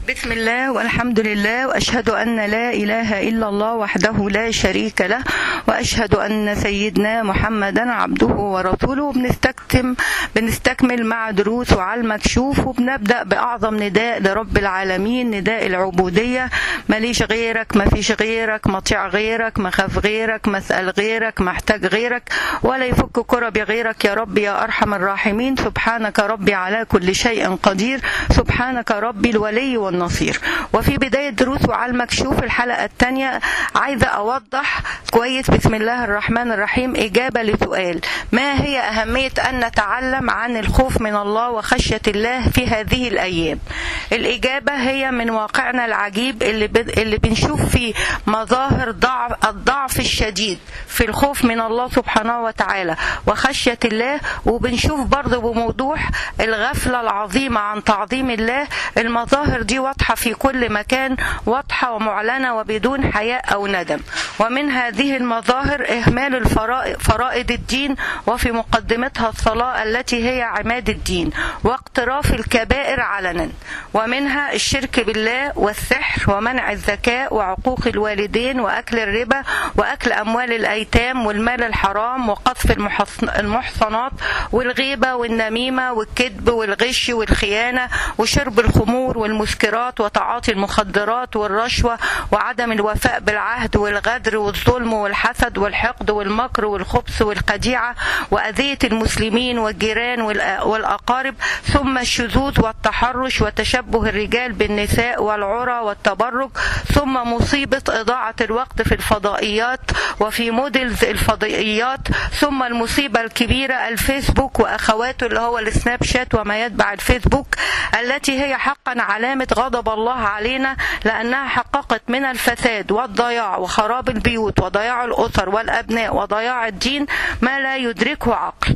بسم الله والحمد لله واشهد ان لا اله الا الله وحده لا شريك له واشهد ان سيدنا محمدا عبده ورسوله بنستكتم بنستكمل مع دروس وعلى المكشوف وبنبدا باعظم نداء لرب العالمين نداء العبوديه ماليش غيرك ما فيش غيرك مطيع غيرك مخاف غيرك مسال غيرك محتاج غيرك ولا يفك كربي غيرك يا رب يا ارحم الراحمين سبحانك ربي على كل شيء قدير سبحانك ربي الولي والنصير وفي بداية دروس وعلى المكشوف الحلقة الثانية عايزة أوضح كويس بسم الله الرحمن الرحيم إجابة لسؤال ما هي أهمية أن نتعلم عن الخوف من الله وخشية الله في هذه الأيام الإجابة هي من واقعنا العجيب اللي, ب... اللي بنشوف فيه مظاهر ضعف الضعف الشديد في الخوف من الله سبحانه وتعالى وخشية الله وبنشوف برضه بوضوح الغفلة العظيمة عن تعظيم الله المظاهر دي واضحة في كل مكان واضحة ومعلنة وبدون حياء أو ندم ومن هذه المظاهر إهمال الفرائض فرائض الدين وفي مقدمتها الصلاة التي هي عماد الدين واقتراف الكبائر علنا ومنها الشرك بالله والسحر ومنع الزكاة وعقوق الوالدين وأكل الربا وأكل أموال الأيتام والمال الحرام وقذف المحصنات والغيبة والنميمة والكذب والغش والخيانة وشرب الخمور والمسكرات وتعاطي المخدرات والرشوة وعدم الوفاء بالعهد والغدر والظلم والحسد والحقد والمكر والخبث والخديعة وأذية المسلمين والجيران والأقارب ثم الشذوذ والتحرش وتشبه الرجال بالنساء والعرى والتبرج ثم مصيبة إضاعة الوقت في الفضائيات وفي موديلز الفضائيات ثم المصيبة الكبيرة الفيسبوك وأخواته اللي هو السناب شات وما يتبع الفيسبوك التي هي حقا علامة غضب الله علينا لأنها حققت من الفساد والضياع وخراب البيوت وضياع الأسر والأبناء وضياع الدين ما لا يدركه عقل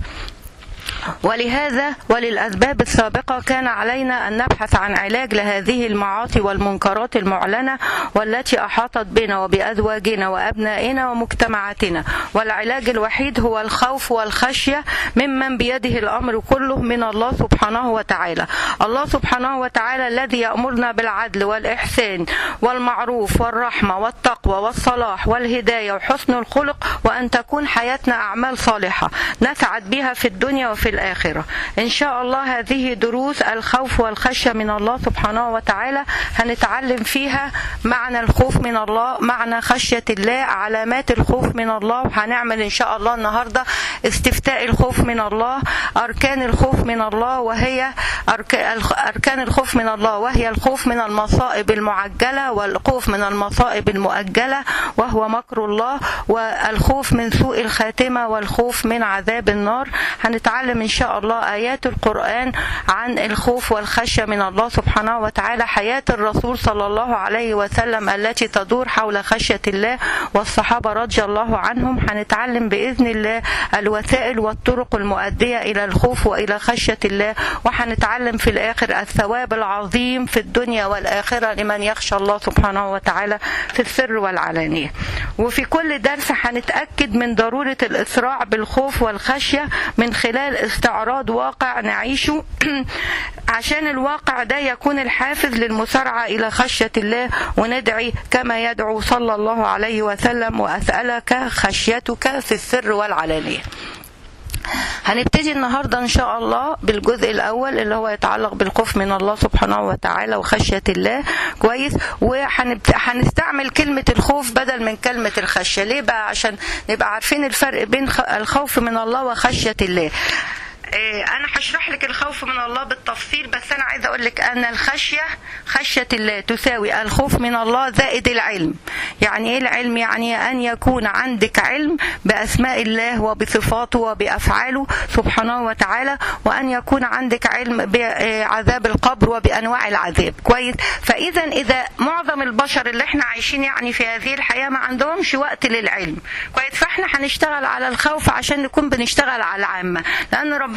ولهذا وللأسباب السابقة كان علينا أن نبحث عن علاج لهذه المعاصي والمنكرات المعلنة والتي أحاطت بنا وبأزواجنا وأبنائنا ومجتمعاتنا والعلاج الوحيد هو الخوف والخشية ممن بيده الأمر كله من الله سبحانه وتعالى الله سبحانه وتعالى الذي يأمرنا بالعدل والإحسان والمعروف والرحمة والتقوى والصلاح والهداية وحسن الخلق وأن تكون حياتنا أعمال صالحة نسعد بها في الدنيا وفي الآخرة إن شاء الله هذه دروس الخوف والخشية من الله سبحانه وتعالى هنتعلم فيها معنى الخوف من الله معنى خشية الله علامات الخوف من الله وهنعمل إن شاء الله النهاردة استفتاء الخوف من الله أركان الخوف من الله وهي أركان الخوف من الله وهي الخوف من المصائب المعجلة والخوف من المصائب المؤجلة وهو مكر الله والخوف من سوء الخاتمة والخوف من عذاب النار هنتعلم إن شاء الله آيات القرآن عن الخوف والخشية من الله سبحانه وتعالى حياة الرسول صلى الله عليه وسلم التي تدور حول خشية الله والصحابة رضي الله عنهم هنتعلم بإذن الله الوسائل والطرق المؤدية إلى الخوف وإلى خشية الله وهنتعلم في الآخر الثواب العظيم في الدنيا والآخرة لمن يخشى الله سبحانه وتعالى في السر والعلانية وفي كل درس هنتأكد من ضرورة الإسراع بالخوف والخشية من خلال استعراض واقع نعيشه عشان الواقع ده يكون الحافز للمسارعة إلى خشية الله وندعي كما يدعو صلى الله عليه وسلم وأسألك خشيتك في السر والعلانية هنبتدي النهارده ان شاء الله بالجزء الاول اللي هو يتعلق بالخوف من الله سبحانه وتعالى وخشيه الله كويس وهنستعمل كلمه الخوف بدل من كلمه الخشيه ليه بقى عشان نبقى عارفين الفرق بين الخوف من الله وخشيه الله انا هشرح لك الخوف من الله بالتفصيل بس انا عايزه اقول لك ان الخشيه خشيه الله تساوي الخوف من الله زائد العلم يعني ايه العلم يعني ان يكون عندك علم باسماء الله وبصفاته وبافعاله سبحانه وتعالى وان يكون عندك علم بعذاب القبر وبانواع العذاب كويس فاذا اذا معظم البشر اللي احنا عايشين يعني في هذه الحياه ما عندهمش وقت للعلم كويس فاحنا هنشتغل على الخوف عشان نكون بنشتغل على العامه لان ربنا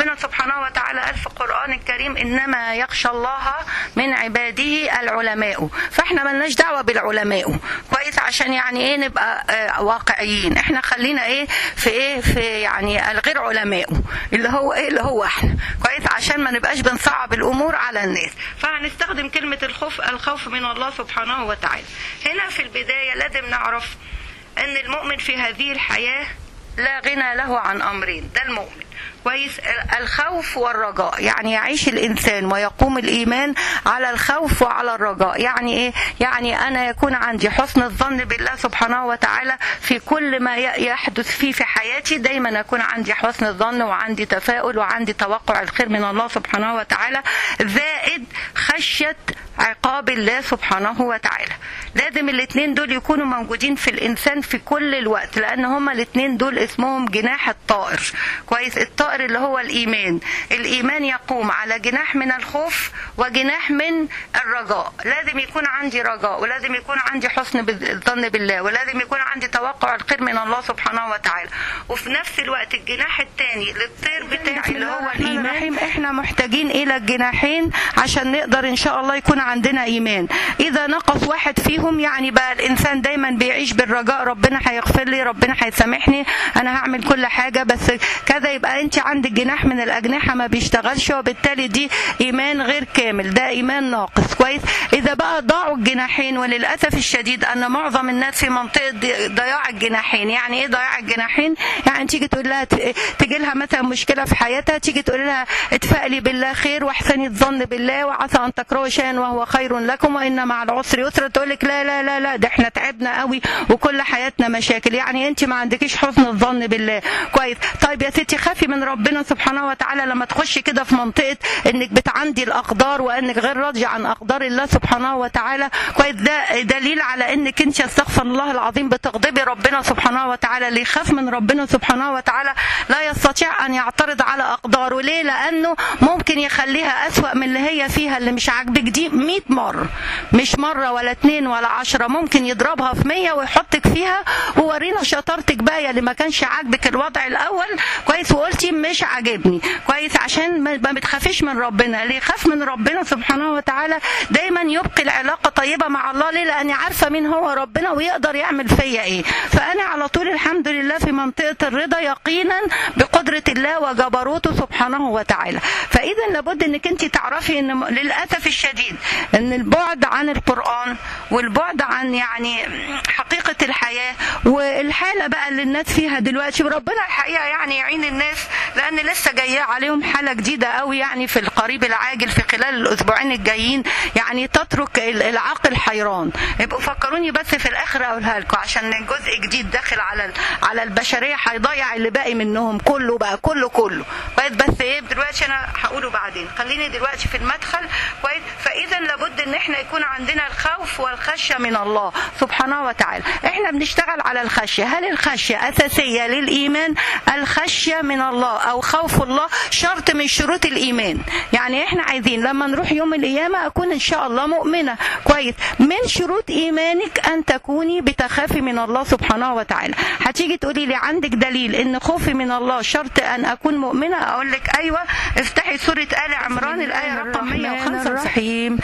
ربنا سبحانه وتعالى قال في القرآن الكريم إنما يخشى الله من عباده العلماء فاحنا ملناش دعوة بالعلماء كويس عشان يعني ايه نبقى آه، واقعيين احنا خلينا ايه في ايه في يعني الغير علماء اللي هو ايه اللي هو احنا كويس عشان ما نبقاش بنصعب الامور على الناس فهنستخدم كلمة الخوف الخوف من الله سبحانه وتعالى هنا في البداية لازم نعرف ان المؤمن في هذه الحياة لا غنى له عن امرين ده المؤمن كويس الخوف والرجاء يعني يعيش الانسان ويقوم الايمان على الخوف وعلى الرجاء يعني ايه يعني انا يكون عندي حسن الظن بالله سبحانه وتعالى في كل ما ي- يحدث فيه في حياتي دايما اكون عندي حسن الظن وعندي تفاؤل وعندي توقع الخير من الله سبحانه وتعالى زائد خشيه عقاب الله سبحانه وتعالى لازم الاثنين دول يكونوا موجودين في الانسان في كل الوقت لان هما الاثنين دول اسمهم جناح الطائر كويس الطائر اللي هو الايمان الايمان يقوم على جناح من الخوف وجناح من الرجاء لازم يكون عندي رجاء ولازم يكون عندي حسن بال- الظن بالله ولازم يكون عندي توقع الخير من الله سبحانه وتعالى وفي نفس الوقت الجناح الثاني للطير بتاعي اللي هو الايمان احنا محتاجين الى الجناحين عشان نقدر ان شاء الله يكون عندنا ايمان اذا نقص واحد فيهم يعني بقى الانسان دايما بيعيش بالرجاء ربنا هيغفر لي ربنا هيسامحني انا هعمل كل حاجه بس كذا يبقى انت عندك جناح من الاجنحه ما بيشتغلش وبالتالي دي ايمان غير كامل ده ايمان ناقص كويس اذا بقى ضاعوا الجناحين وللاسف الشديد ان معظم الناس في منطقه ضي- ضياع الجناحين يعني ايه ضياع الجناحين يعني تيجي تقول لها تجي لها مثلا مشكله في حياتها تيجي تقول لها اتفائلي بالله خير واحسني الظن بالله وعسى ان تكرهوا شيئا وهو خير لكم وان مع العسر يسرا تقول لك لا لا لا لا ده احنا تعبنا قوي وكل حياتنا مشاكل يعني انت ما عندكيش حسن الظن بالله كويس طيب يا ستي خافي من ربنا سبحانه وتعالى لما تخشي كده في منطقه انك بتعندي الاقدار وانك غير راضيه عن اقدار الله سبحانه وتعالى كويس ده دليل على انك انت استغفر الله العظيم بتغضبي ربنا سبحانه وتعالى اللي يخاف من ربنا سبحانه وتعالى لا يستطيع ان يعترض على اقداره ليه لانه ممكن يخليها اسوا من اللي هي فيها اللي مش عاجبك دي 100 مره مش مره ولا اتنين ولا عشرة ممكن يضربها في 100 ويحطك فيها وورينا شطارتك بقى يا اللي ما كانش عاجبك الوضع الاول كويس وقلتي مش عاجبني كويس عشان ما ما بتخافيش من ربنا اللي يخاف من ربنا سبحانه وتعالى دايما يبقي العلاقه طيبه مع الله ليه لاني عارفه مين هو ربنا ويقدر يعمل فيا ايه فانا على طول الحمد لله في منطقه الرضا يقينا بقدره الله وجبروته سبحانه وتعالى فاذا لابد انك انت تعرفي ان للاسف الشديد ان البعد عن القران والبعد عن يعني حقيقه الحياه والحاله بقى اللي الناس فيها دلوقتي وربنا الحقيقه يعني يعين الناس لان لسه جايه عليهم حاله جديده قوي يعني في القريب العاجل في خلال الاسبوعين الجايين يعني تترك ال- العقل حيران يبقوا فكروني بس في الاخر اقولها لكم عشان جزء جديد داخل على ال- على البشريه هيضيع اللي باقي منهم كله بقى كله كله كويس بس ايه دلوقتي انا هقوله بعدين خليني دلوقتي في المدخل كويس فاذا لابد ان احنا يكون عندنا الخوف والخشيه من الله سبحانه وتعالى احنا بنشتغل على الخشيه هل الخشيه اساسيه للايمان الخشيه من الله او خوف الله شرط من شروط الايمان يعني احنا عايزين لما نروح يوم القيامه اكون ان شاء الله مؤمنه كويس من شروط ايمانك ان تكوني بتخافي من الله سبحانه وتعالى هتيجي تقولي لي عندك دليل ان خوفي من الله شرط ان اكون مؤمنه اقول لك ايوه افتحي سوره ال عمران الايه رقم 105 الرحيم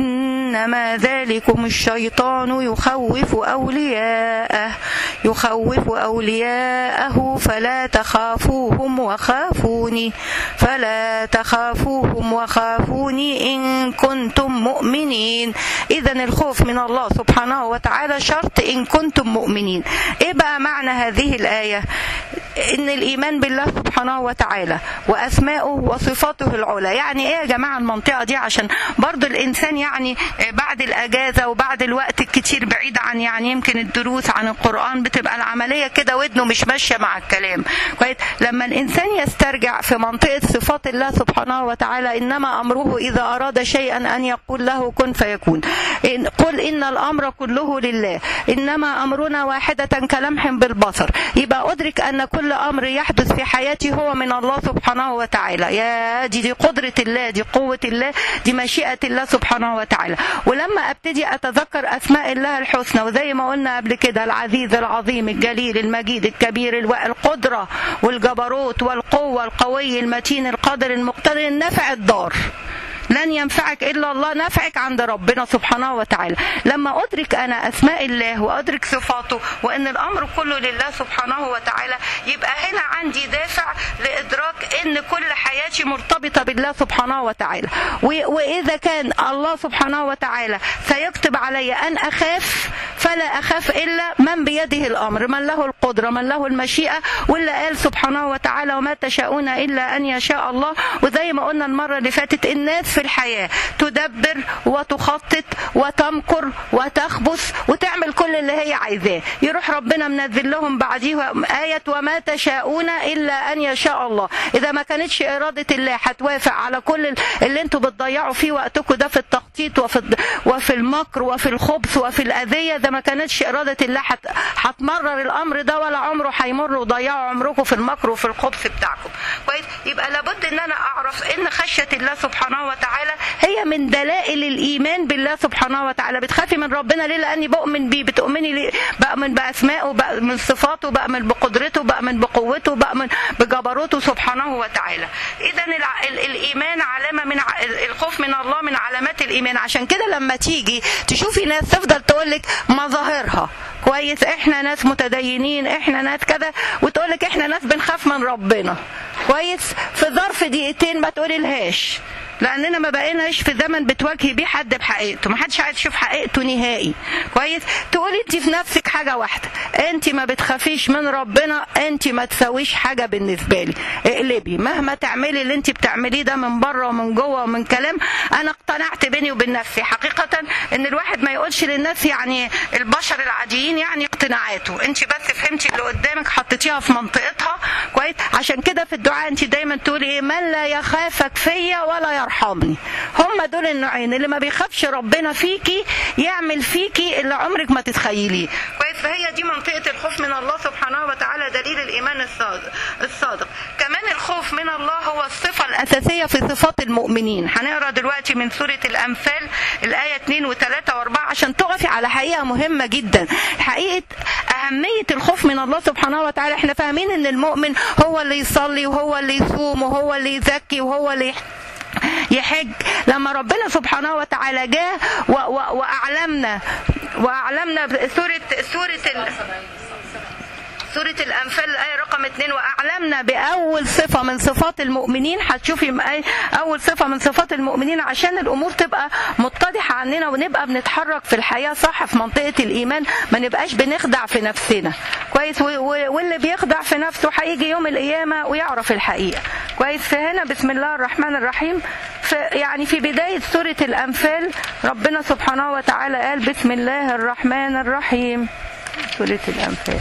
انما ذلكم الشيطان يخوف اولياءه يخوف اولياءه فلا تخافوهم وخافوني فلا تخافوهم وخافوني ان كنتم مؤمنين اذا الخوف من الله سبحانه وتعالى شرط ان كنتم مؤمنين ايه بقى معنى هذه الايه ان الايمان بالله سبحانه وتعالى واسمائه وصفاته العلى يعني ايه يا جماعه المنطقه دي عشان برضو الانسان يعني بعد الاجازه وبعد الوقت الكتير بعيد عن يعني يمكن الدروس عن القران بتبقى العمليه كده ودنه مش ماشيه مع الكلام كويس لما الانسان يسترجع في منطقه صفات الله سبحانه وتعالى انما امره اذا اراد شيئا ان يقول له كن فيكون إن قل ان الامر كله لله انما امرنا واحده كلمح بالبصر يبقى ادرك ان كل امر يحدث في حياتي هو من الله سبحانه وتعالى يا دي دي قدره الله دي قوه الله دي مشيئه الله سبحانه وتعالى ولما ابتدي اتذكر اسماء الله الحسنى وزي ما قلنا قبل كده العزيز العظيم الجليل المجيد الكبير الو... القدرة والجبروت والقوة القوي المتين القادر المقتدر النافع الضار لن ينفعك الا الله نفعك عند ربنا سبحانه وتعالى لما ادرك انا اسماء الله وادرك صفاته وان الامر كله لله سبحانه وتعالى يبقى هنا عندي دافع لادراك ان كل حياتي مرتبطه بالله سبحانه وتعالى و- واذا كان الله سبحانه وتعالى سيكتب علي ان اخاف فلا اخاف الا من بيده الامر من له القدره من له المشيئه واللي قال سبحانه وتعالى وما تشاءون الا ان يشاء الله وزي ما قلنا المره اللي فاتت الناس في الحياه تدبر وتخطط وتمكر وتخبث وتعمل كل اللي هي عايزاه يروح ربنا منزل لهم بعديه ايه وما تشاءون الا ان يشاء الله اذا ما كانتش اراده الله هتوافق على كل اللي انتوا بتضيعوا فيه وقتكم ده في التخطيط وفي وفي المكر وفي الخبث وفي الاذيه ده ما كانتش اراده الله هت- هتمرر الامر ده ولا عمره هيمر وضيعوا عمركم في المكر وفي الخبث بتاعكم كويس يبقى لابد ان انا اعرف ان خشيه الله سبحانه وتعالى هي من دلائل الايمان بالله سبحانه وتعالى بتخافي من ربنا ليه لاني بؤمن بيه بتؤمني ليه بامن باسمائه بامن صفاته بامن بقدرته بامن بقوته بامن بجبروته سبحانه وتعالى اذا الع- ال- الايمان علامه من ع- ال- الخوف من الله من علامات الايمان عشان كده لما تيجي تشوفي ناس تفضل تقول لك مظاهرها كويس احنا ناس متدينين احنا ناس كذا وتقول لك احنا ناس بنخاف من ربنا كويس في ظرف دقيقتين ما تقولي لهاش لاننا ما بقيناش في زمن بتواجهي بيه حد بحقيقته ما حدش عايز يشوف حقيقته نهائي كويس تقولي انت في نفسك حاجه واحده انت ما بتخافيش من ربنا انت ما تسويش حاجه بالنسبه لي اقلبي مهما تعملي اللي انت بتعمليه ده من بره ومن جوه ومن كلام انا اقتنعت بيني وبين نفسي حقيقه ان الواحد ما يقولش للناس يعني البشر العاديين يعني اقتناعاته انت بس فهمتي اللي قدامك حطيتيها في منطقتها كويس عشان كده في الدعاء انت دايما تقولي ايه من لا يخافك فيا ولا يرحمني هم دول النوعين اللي ما بيخافش ربنا فيكي يعمل فيكي اللي عمرك ما تتخيليه كويس فهي دي منطقه الخوف من الله سبحانه وتعالى دليل الايمان الصادق الصادق كمان الخوف من الله هو الصفه الاساسيه في صفات المؤمنين هنقرا دلوقتي من سوره الانفال الايه 2 و3 و4 عشان تقفي على حقيقه مهمه جدا حقيقه اهميه الخوف من الله سبحانه وتعالى احنا فاهمين ان المؤمن هو اللي يصلي وهو اللي يصوم وهو اللي يزكي وهو اللي يحج لما ربنا سبحانه وتعالى جاء و- و- واعلمنا واعلمنا سوره سوره ال... سورة الأنفال الآية رقم اتنين وأعلمنا بأول صفة من صفات المؤمنين هتشوفي م- أول صفة من صفات المؤمنين عشان الأمور تبقى متضحة عننا ونبقى بنتحرك في الحياة صح في منطقة الإيمان ما نبقاش بنخدع في نفسنا كويس و- و- واللي بيخدع في نفسه هيجي يوم القيامة ويعرف الحقيقة كويس فهنا بسم الله الرحمن الرحيم في يعني في بداية سورة الأنفال ربنا سبحانه وتعالى قال بسم الله الرحمن الرحيم سورة الأنفال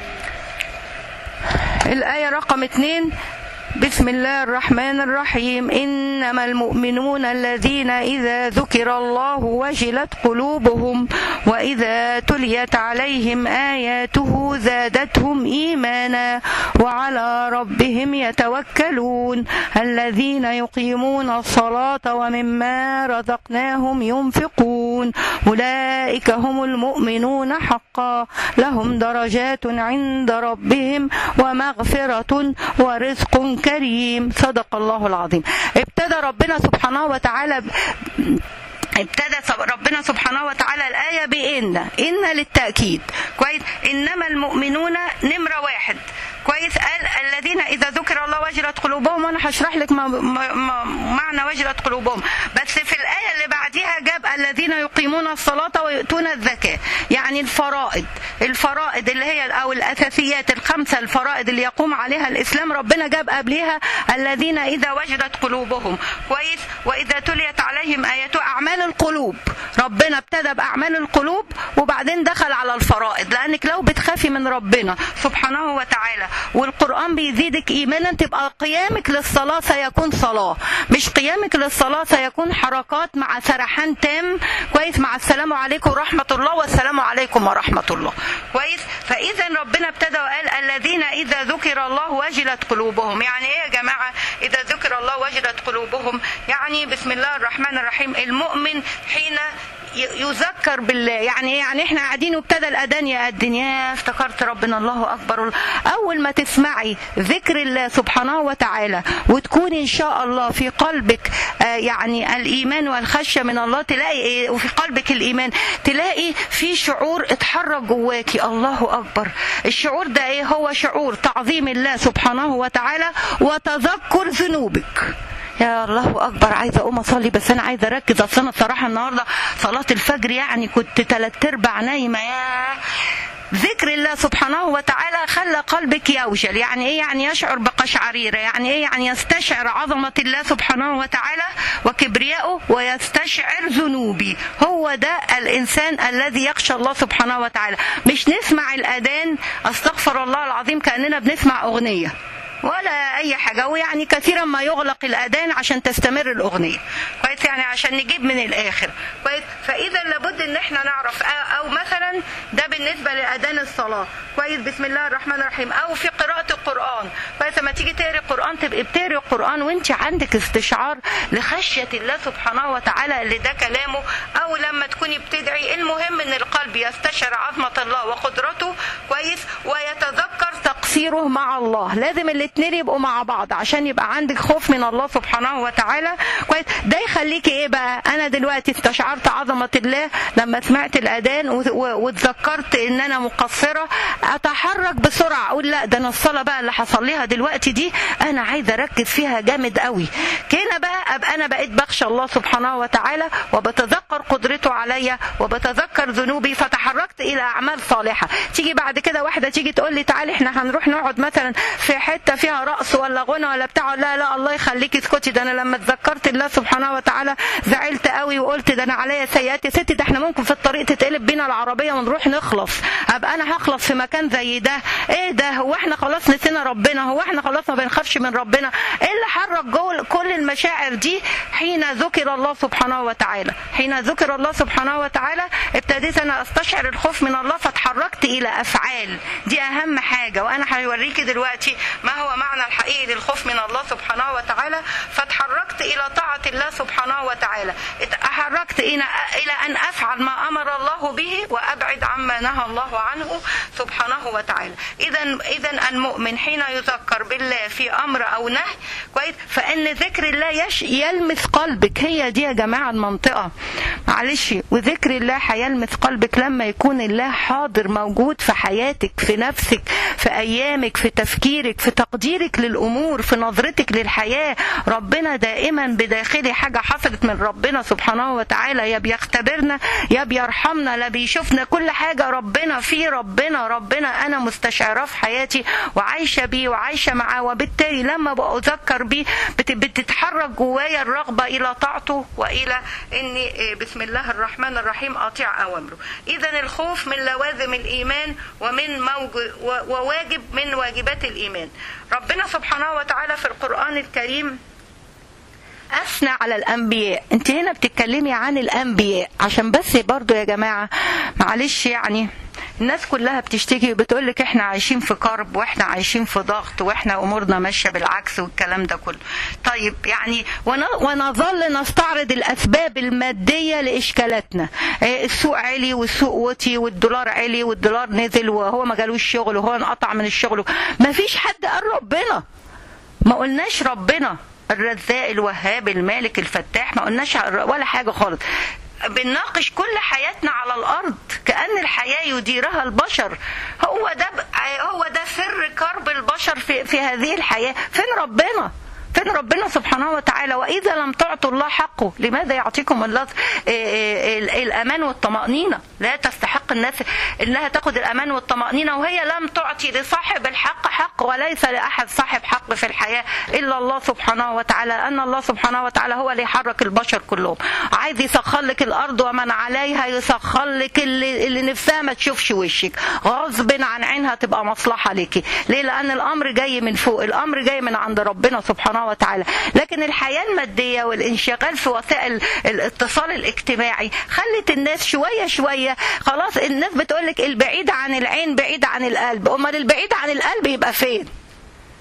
الآية رقم اتنين بسم الله الرحمن الرحيم إنما المؤمنون الذين إذا ذكر الله وجلت قلوبهم وإذا تليت عليهم آياته زادتهم إيمانا وعلى ربهم يتوكلون الذين يقيمون الصلاة ومما رزقناهم ينفقون أولئك هم المؤمنون حقا لهم درجات عند ربهم ومغفرة ورزق كريم صدق الله العظيم ابتدى ربنا سبحانه وتعالى ب... ابتدى سب- ربنا سبحانه وتعالى الآية بإن إن للتأكيد كويس إنما المؤمنون نمرة واحد كويس قال الذين إذا ذكر الله وجلت قلوبهم وأنا هشرح لك ما ما ما معنى وجلت قلوبهم بس في الآية اللي بعديها جاب الذين يقيمون الصلاة ويؤتون الزكاة يعني الفرائض الفرائض اللي هي أو الأساسيات الخمسة الفرائض اللي يقوم عليها الإسلام ربنا جاب قبلها الذين إذا وجدت قلوبهم كويس وإذا تليت عليهم آياته أعمال القلوب ربنا ابتدى بأعمال القلوب وبعدين دخل على الفرائض لأنك لو بتخافي من ربنا سبحانه وتعالى والقرآن بيزيدك إيمانا تبقى قيامك للصلاة سيكون صلاة مش قيامك للصلاة سيكون حركات مع سرحان تام كويس مع السلام عليكم ورحمة الله والسلام عليكم ورحمة الله كويس فإذا ربنا ابتدى وقال الذين إذا ذكر الله وجلت قلوبهم يعني إيه يا جماعة إذا ذكر الله وجلت قلوبهم يعني بسم الله الرحمن الرحيم المؤمن حين ي- يذكر بالله يعني ايه يعني احنا قاعدين وابتدى الاذان يأذن يا افتكرت ربنا الله اكبر اول ما تسمعي ذكر الله سبحانه وتعالى وتكون ان شاء الله في قلبك آه، يعني الايمان والخشيه من الله تلاقي ايه وفي قلبك الايمان تلاقي في شعور اتحرك جواكي الله اكبر الشعور ده ايه هو شعور تعظيم الله سبحانه وتعالى وتذكر ذنوبك يا الله اكبر عايزه اقوم اصلي بس انا عايزه اركز اصل انا الصراحه النهارده صلاه الفجر يعني كنت تلات ارباع نايمه يا ذكر الله سبحانه وتعالى خلى قلبك يوجل يعني ايه يعني يشعر بقشعريره يعني ايه يعني يستشعر عظمه الله سبحانه وتعالى وكبريائه ويستشعر ذنوبي هو ده الانسان الذي يخشى الله سبحانه وتعالى مش نسمع الاذان استغفر الله العظيم كاننا بنسمع اغنيه ولا اي حاجه ويعني كثيرا ما يغلق الاذان عشان تستمر الاغنيه كويس يعني عشان نجيب من الاخر كويس فاذا لابد ان احنا نعرف أو- او مثلا ده بالنسبه لاذان الصلاه كويس بسم الله الرحمن الرحيم او في قراءه القران كويس لما تيجي تقري القران تبقي بتقري القران وانت عندك استشعار لخشيه الله سبحانه وتعالى اللي ده كلامه او لما تكوني بتدعي المهم ان القلب يستشعر عظمه الله وقدرته كويس ويتذكر تقصيره مع الله لازم الاثنين يبقوا مع بعض عشان يبقى عندك خوف من الله سبحانه وتعالى كويس ده يخليكي ايه بقى انا دلوقتي استشعرت عظمه الله لما سمعت الاذان و- و- واتذكرت ان انا مقصره اتحرك بسرعه اقول لا ده انا الصلاه بقى اللي هصليها دلوقتي دي انا عايزه اركز فيها جامد قوي كده بقى ابقى انا بقيت بخشى الله سبحانه وتعالى وبتذكر قدرته عليا وبتذكر ذنوبي فتحركت الى اعمال صالحه تيجي بعد كده واحده تيجي تقول لي تعالي احنا هنروح نقعد مثلا في حته فيها رقص ولا غنى ولا بتاع لا لا الله يخليكي اسكتي ده انا لما اتذكرت الله سبحانه وتعالى زعلت قوي وقلت ده انا عليا سيئات يا ستي ده احنا ممكن في الطريق تتقلب بينا العربيه ونروح نخلص ابقى انا هخلص في مكان زي ده ايه ده هو احنا خلاص نسينا ربنا هو احنا خلاص ما بنخافش من ربنا ايه اللي حرك جوه كل المشاعر دي حين ذكر الله سبحانه وتعالى حين ذكر الله سبحانه وتعالى ابتديت انا استشعر الخوف من الله فتحركت الى افعال دي اهم حاجه وانا هوريكي دلوقتي ما هو معنى الحقيقي للخوف من الله سبحانه وتعالى فتحركت الى طاعه الله سبحانه وتعالى تحركت الى الى ان افعل ما امر الله به وابعد عما نهى الله عنه سبحانه وتعالى اذا اذا المؤمن حين يذكر بالله في امر او نهي كويس فان ذكر الله يش يلمس قلبك هي دي يا جماعه المنطقه معلش وذكر الله هيلمس قلبك لما يكون الله حاضر موجود في حياتك في نفسك في ايامك في تفكيرك في تقديرك للامور في نظرتك للحياه ربنا دائما بداخله حاجه حصلت من ربنا سبحانه وتعالى يا بيختبرنا يا بيرحمنا لا بيشوفنا كل حاجه ربنا في ربنا ربنا انا مستشعراه في حياتي وعايشه بيه وعايشه معاه وبالتالي لما بأذكر بيه بت- بتتحرك جوايا الرغبه الى طاعته والى اني إيه، بسم الله الرحمن الرحيم اطيع اوامره اذا الخوف من لوازم الايمان ومن موج و- وواجب من واجبات الايمان ربنا سبحانه وتعالى في القران الكريم اثنى على الانبياء انت هنا بتتكلمي عن الانبياء عشان بس برضو يا جماعه معلش يعني الناس كلها بتشتكي وبتقول لك احنا عايشين في كرب واحنا عايشين في ضغط واحنا امورنا ماشيه بالعكس والكلام ده كله طيب يعني ون- ونظل نستعرض الاسباب الماديه لاشكالاتنا إيه، السوق عالي والسوق وطي والدولار عالي والدولار نزل وهو ما جالوش شغل وهو انقطع من الشغل ما فيش حد قال ربنا ما قلناش ربنا الرزاق الوهاب المالك الفتاح ما قلناش ولا حاجة خالص بنناقش كل حياتنا على الارض كان الحياه يديرها البشر هو ده هو ده سر كرب البشر في في هذه الحياه فين ربنا فين ربنا سبحانه وتعالى واذا لم تعطوا الله حقه لماذا يعطيكم الله الامان والطمانينه لا تستحق الناس انها تاخذ الامان والطمانينه وهي لم تعطي لصاحب الحق حق وليس لاحد صاحب حق في الحياه الا الله سبحانه وتعالى ان الله سبحانه وتعالى هو اللي يحرك البشر كلهم عايز يسخر لك الارض ومن عليها يسخر لك اللي, اللي نفسها ما تشوفش وشك غصب عن عينها تبقى مصلحه ليكي ليه لان الامر جاي من فوق الامر جاي من عند ربنا سبحانه وتعالى لكن الحياه الماديه والانشغال في وسائل الاتصال الاجتماعي خلت الناس شويه شويه خلاص الناس بتقول لك البعيد عن العين بعيد عن القلب امال البعيد عن القلب يبقى فين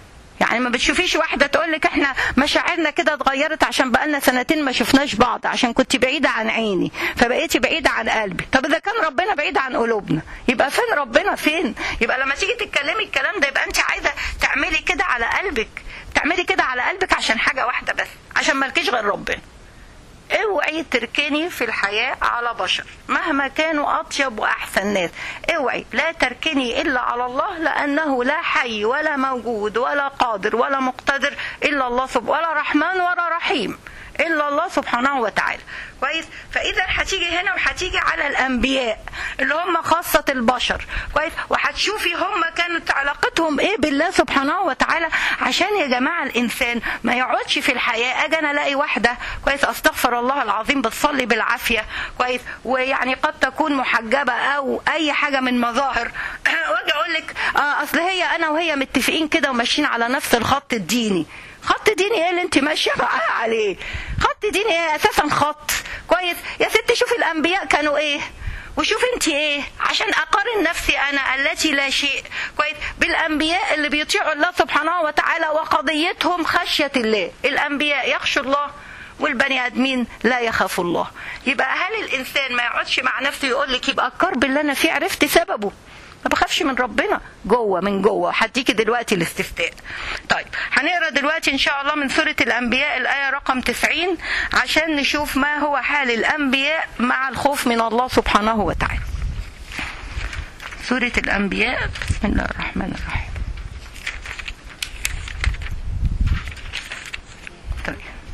يعني ما بتشوفيش واحده تقول لك احنا مشاعرنا كده اتغيرت عشان بقالنا سنتين ما شفناش بعض عشان كنت بعيده عن عيني فبقيتي بعيده عن قلبي طب اذا كان ربنا بعيد عن قلوبنا يبقى فين ربنا فين يبقى لما تيجي تتكلمي الكلام ده يبقى انت عايزه تعملي كده على قلبك تعملي كده على قلبك عشان حاجه واحده بس عشان مالكيش غير ربنا اوعي تركني في الحياة على بشر مهما كانوا أطيب وأحسن ناس اوعي لا تركني إلا على الله لأنه لا حي ولا موجود ولا قادر ولا مقتدر إلا الله سبحانه ولا رحمن ولا رحيم إلا الله سبحانه وتعالى كويس فإذا هتيجي هنا وهتيجي على الأنبياء اللي هم خاصة البشر كويس وهتشوفي هم كانت علاقتهم إيه بالله سبحانه وتعالى عشان يا جماعة الإنسان ما يقعدش في الحياة أجي أنا ألاقي واحدة كويس أستغفر الله العظيم بتصلي بالعافية كويس ويعني قد تكون محجبة أو أي حاجة من مظاهر وأجي أقول لك آه أصل هي أنا وهي متفقين كده وماشيين على نفس الخط الديني خط ديني ايه اللي انت ماشيه معاه عليه خط ديني ايه اساسا خط كويس يا ستي شوفي الانبياء كانوا ايه وشوف انت ايه عشان اقارن نفسي انا التي لا شيء كويس بالانبياء اللي بيطيعوا الله سبحانه وتعالى وقضيتهم خشيه الله الانبياء يخشوا الله والبني ادمين لا يخافوا الله يبقى هل الانسان ما يقعدش مع نفسه يقول لك يبقى الكرب اللي انا فيه عرفت سببه ما بخافش من ربنا جوه من جوه هديكي دلوقتي الاستفتاء طيب هنقرا دلوقتي ان شاء الله من سوره الانبياء الايه رقم 90 عشان نشوف ما هو حال الانبياء مع الخوف من الله سبحانه وتعالى سوره الانبياء بسم الله الرحمن الرحيم طيب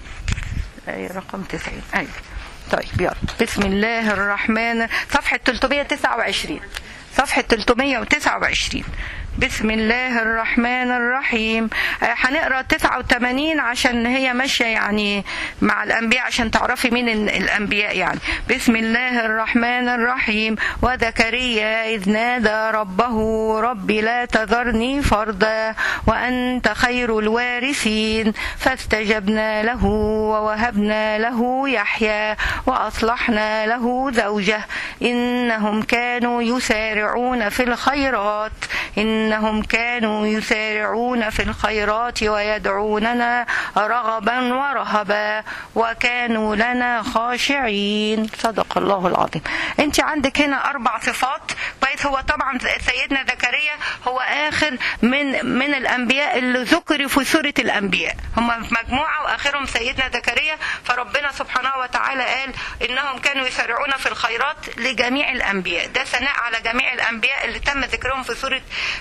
الايه رقم 90 ايوه طيب يلا بسم الله الرحمن صفحه 329 صفحة 329 بسم الله الرحمن الرحيم هنقرا 89 عشان هي ماشيه يعني مع الانبياء عشان تعرفي مين الانبياء يعني بسم الله الرحمن الرحيم وزكريا اذ نادى ربه رب لا تذرني فردا وانت خير الوارثين فاستجبنا له ووهبنا له يحيى واصلحنا له زوجه انهم كانوا يسارعون في الخيرات إن إنهم كانوا يسارعون في الخيرات ويدعوننا رغبا ورهبا وكانوا لنا خاشعين صدق الله العظيم انت عندك هنا اربع صفات كويس هو طبعا سيدنا زكريا هو اخر من من الانبياء اللي ذكروا في سوره الانبياء هم مجموعه واخرهم سيدنا زكريا فربنا سبحانه وتعالى قال انهم كانوا يسارعون في الخيرات لجميع الانبياء ده ثناء على جميع الانبياء اللي تم ذكرهم في سوره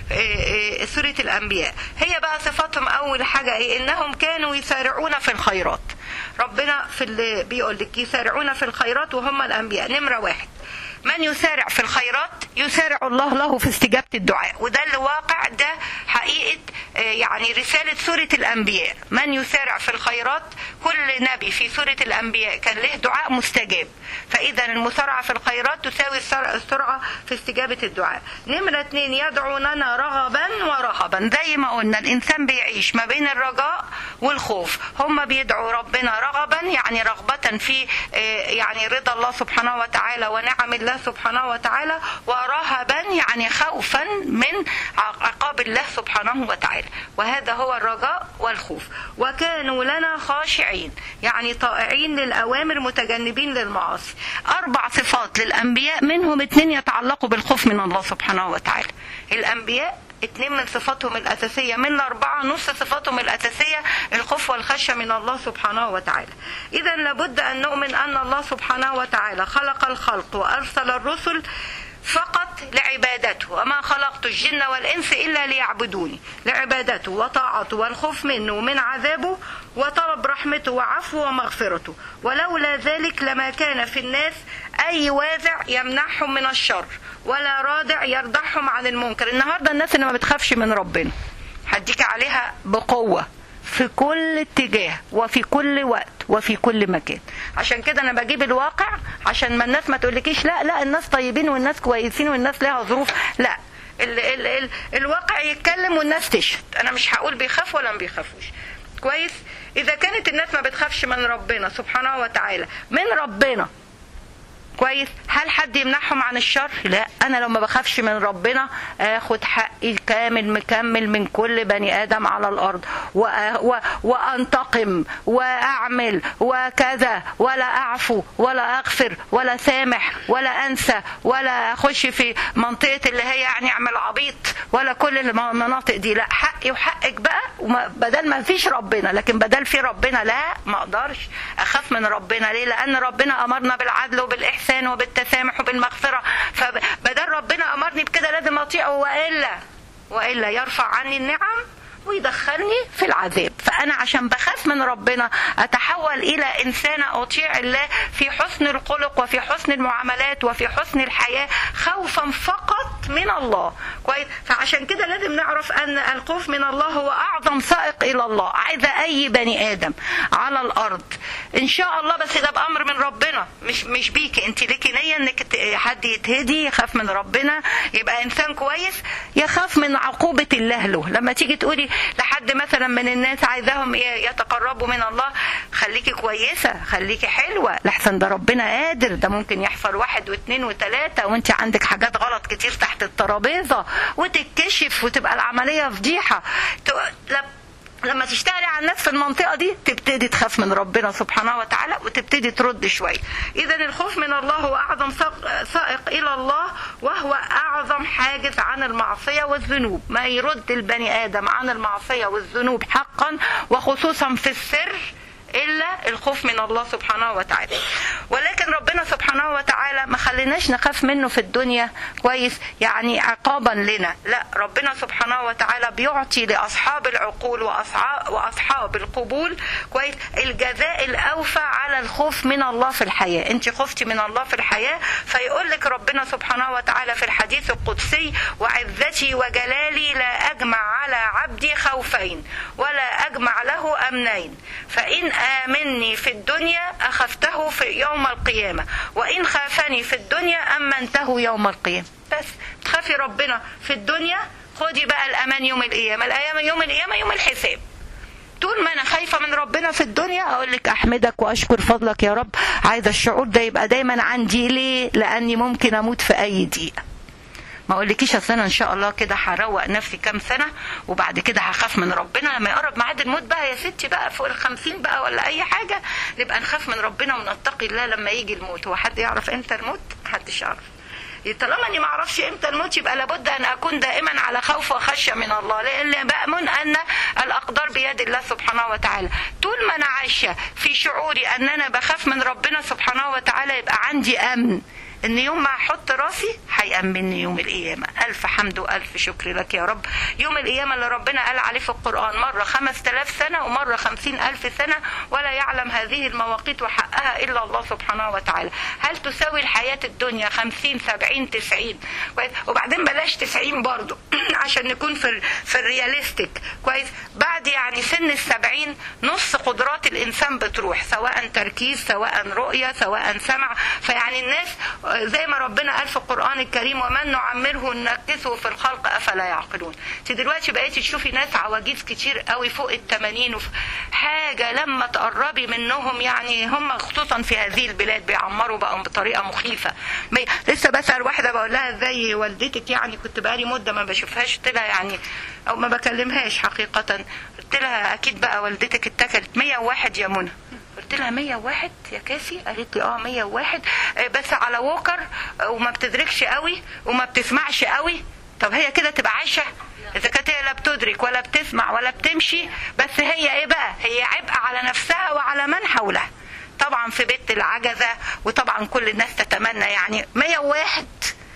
سورة الأنبياء هي بقى صفاتهم أول حاجة إيه إنهم كانوا يسارعون في الخيرات ربنا في اللي بيقول لك يسارعون في الخيرات وهم الأنبياء نمرة واحد من يسارع في الخيرات يسارع الله له في استجابة الدعاء وده اللي واقع ده حقيقة يعني رسالة سورة الأنبياء من يسارع في الخيرات كل نبي في سورة الأنبياء كان له دعاء مستجاب فإذا المسارعة في الخيرات تساوي السرعة في استجابة الدعاء نمرة اتنين يدعوننا رغبا ورهبا زي ما قلنا الإنسان بيعيش ما بين الرجاء والخوف هم بيدعوا ربنا رغبا يعني رغبة في يعني رضا الله سبحانه وتعالى ونعم الله سبحانه وتعالى ورهبا يعني خوفا من عقاب الله سبحانه وتعالى وهذا هو الرجاء والخوف وكانوا لنا خاشعين يعني طائعين للأوامر متجنبين للمعاصي أربع صفات للأنبياء منهم اثنين يتعلقوا بالخوف من الله سبحانه وتعالى الأنبياء اتنين من صفاتهم الأساسية من الأربعة نص صفاتهم الأساسية الخوف والخشية من الله سبحانه وتعالى إذا لابد أن نؤمن أن الله سبحانه وتعالى خلق الخلق وأرسل الرسل فقط لعبادته وما خلقت الجن والإنس إلا ليعبدوني لعبادته وطاعته والخوف منه ومن عذابه وطلب رحمته وعفوه ومغفرته ولولا ذلك لما كان في الناس أي وازع يمنعهم من الشر ولا رادع يردعهم عن المنكر النهاردة الناس اللي ما بتخافش من ربنا هديك عليها بقوة في كل اتجاه وفي كل وقت وفي كل مكان عشان كده انا بجيب الواقع عشان ما الناس ما تقولكيش لا لا الناس طيبين والناس كويسين والناس لها ظروف لا ال ال ال الواقع يتكلم والناس تشهد انا مش هقول بيخافوا ولا ما بيخافوش كويس اذا كانت الناس ما بتخافش من ربنا سبحانه وتعالى من ربنا كويس هل حد يمنعهم عن الشر لا انا لو ما بخافش من ربنا اخد حقي كامل مكمل من كل بني ادم على الارض وأ- و- وانتقم واعمل وكذا ولا اعفو ولا اغفر ولا سامح ولا انسى ولا اخش في منطقه اللي هي يعني اعمل عبيط ولا كل المناطق دي لا حقي وحقك بقى وما- بدل ما فيش ربنا لكن بدل في ربنا لا ما اقدرش اخاف من ربنا ليه لان ربنا امرنا بالعدل وبالاحسان وبالتسامح وبالمغفره فبدل ربنا امرني بكده لازم اطيعه والا والا يرفع عني النعم ويدخلني في العذاب فأنا عشان بخاف من ربنا أتحول إلى إنسانة أطيع الله في حسن الخلق وفي حسن المعاملات وفي حسن الحياة خوفا فقط من الله كويس فعشان كده لازم نعرف أن الخوف من الله هو أعظم سائق إلى الله عايزة أي بني آدم على الأرض إن شاء الله بس ده بأمر من ربنا مش مش بيكي أنت ليكي نية إنك ت- حد يتهدي يخاف من ربنا يبقى إنسان كويس يخاف من عقوبة الله له لما تيجي تقولي لحد مثلا من الناس عايزاهم ي- يتقربوا من الله خليكي كويسة خليكي حلوة لحسن ده ربنا قادر ده ممكن يحصل واحد واثنين وثلاثة وانت عندك حاجات غلط كتير تحت الترابيزة وتتكشف وتبقى العملية فضيحة ت- لا- لما تشتغلي على الناس في المنطقة دي تبتدي تخاف من ربنا سبحانه وتعالى وتبتدي ترد شوية إذا الخوف من الله هو أعظم ساق- سائق إلى الله وهو أعظم حاجز عن المعصية والذنوب ما يرد البني آدم عن المعصية والذنوب حقا وخصوصا في السر الا الخوف من الله سبحانه وتعالى ولكن ربنا سبحانه وتعالى ما خليناش نخاف منه في الدنيا كويس يعني عقابا لنا لا ربنا سبحانه وتعالى بيعطي لاصحاب العقول واصحاب واصحاب القبول كويس الجزاء الاوفى على الخوف من الله في الحياه انت خفتي من الله في الحياه فيقول لك ربنا سبحانه وتعالى في الحديث القدسي وعزتي وجلالي لا اجمع على عبدي خوفين ولا اجمع له امنين فان امني في الدنيا اخفته في يوم القيامه وان خافني في الدنيا امنته يوم القيامه بس تخافي ربنا في الدنيا خدي بقى الامان يوم القيامه الايام يوم القيامه يوم الحساب طول ما انا خايفه من ربنا في الدنيا اقول لك احمدك واشكر فضلك يا رب عايزه الشعور ده يبقى دايما عندي ليه لاني ممكن اموت في اي دقيقه ما اقولكيش اصل انا ان شاء الله كده هروق نفسي كام سنه وبعد كده هخاف من ربنا لما يقرب ميعاد الموت بقى يا ستي بقى فوق الخمسين بقى ولا اي حاجه نبقى نخاف من ربنا ونتقي الله لما يجي الموت هو حد يعرف امتى الموت محدش يعرف طالما اني ما اعرفش امتى الموت يبقى لابد ان اكون دائما على خوف وخشيه من الله لان بامن ان الاقدار بيد الله سبحانه وتعالى طول ما انا عايشه في شعوري ان انا بخاف من ربنا سبحانه وتعالى يبقى عندي امن ان يوم ما احط راسي هيأمنني يوم القيامة ألف حمد وألف شكر لك يا رب يوم القيامة اللي ربنا قال عليه في القرآن مرة خمس تلاف سنة ومرة خمسين ألف سنة ولا يعلم هذه المواقيت وحقها إلا الله سبحانه وتعالى هل تساوي الحياة الدنيا خمسين سبعين تسعين كويس وبعدين بلاش تسعين برضو عشان نكون في ال في الرياليستيك كويس بعد يعني سن السبعين نص قدرات الإنسان بتروح سواء تركيز سواء رؤية سواء سمع فيعني الناس زي ما ربنا قال في القرآن الكريم ومن نعمره ننكسه في الخلق أفلا يعقلون انت دلوقتي بقيتي تشوفي ناس عواجيز كتير قوي فوق التمانين وف... حاجة لما تقربي منهم يعني هم خصوصا في هذه البلاد بيعمروا بقى بطريقة مخيفة مي... لسه بسأل واحدة بقول لها ازاي والدتك يعني كنت بقالي مدة ما بشوفهاش قلت لها يعني او ما بكلمهاش حقيقة قلت لها اكيد بقى والدتك اتكلت 101 يا منى قلت لها 101 يا كاسي قالت لي اه 101 بس على ووكر وما بتدركش قوي وما بتسمعش قوي طب هي كده تبقى عايشه اذا كانت هي لا بتدرك ولا بتسمع ولا بتمشي بس هي ايه بقى هي عبء على نفسها وعلى من حولها طبعا في بيت العجزه وطبعا كل الناس تتمنى يعني 101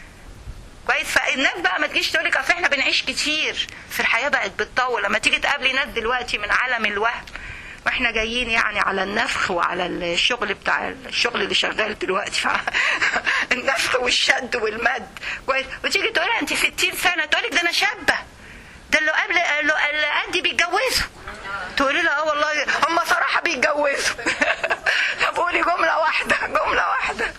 كويس فالناس بقى ما تجيش تقول لك اصل احنا بنعيش كتير في الحياه بقت بتطول لما تيجي تقابلي ناس دلوقتي من عالم الوهم واحنا جايين يعني على النفخ وعلى الشغل بتاع الشغل اللي شغال دلوقتي النفخ والشد والمد كويس وتيجي تقول انت 60 سنه تقول لك ده انا شابه ده اللي قبل اللي قدي بيتجوزوا تقولي لها اه والله هم صراحه بيتجوزوا طب قولي جمله واحده جمله واحده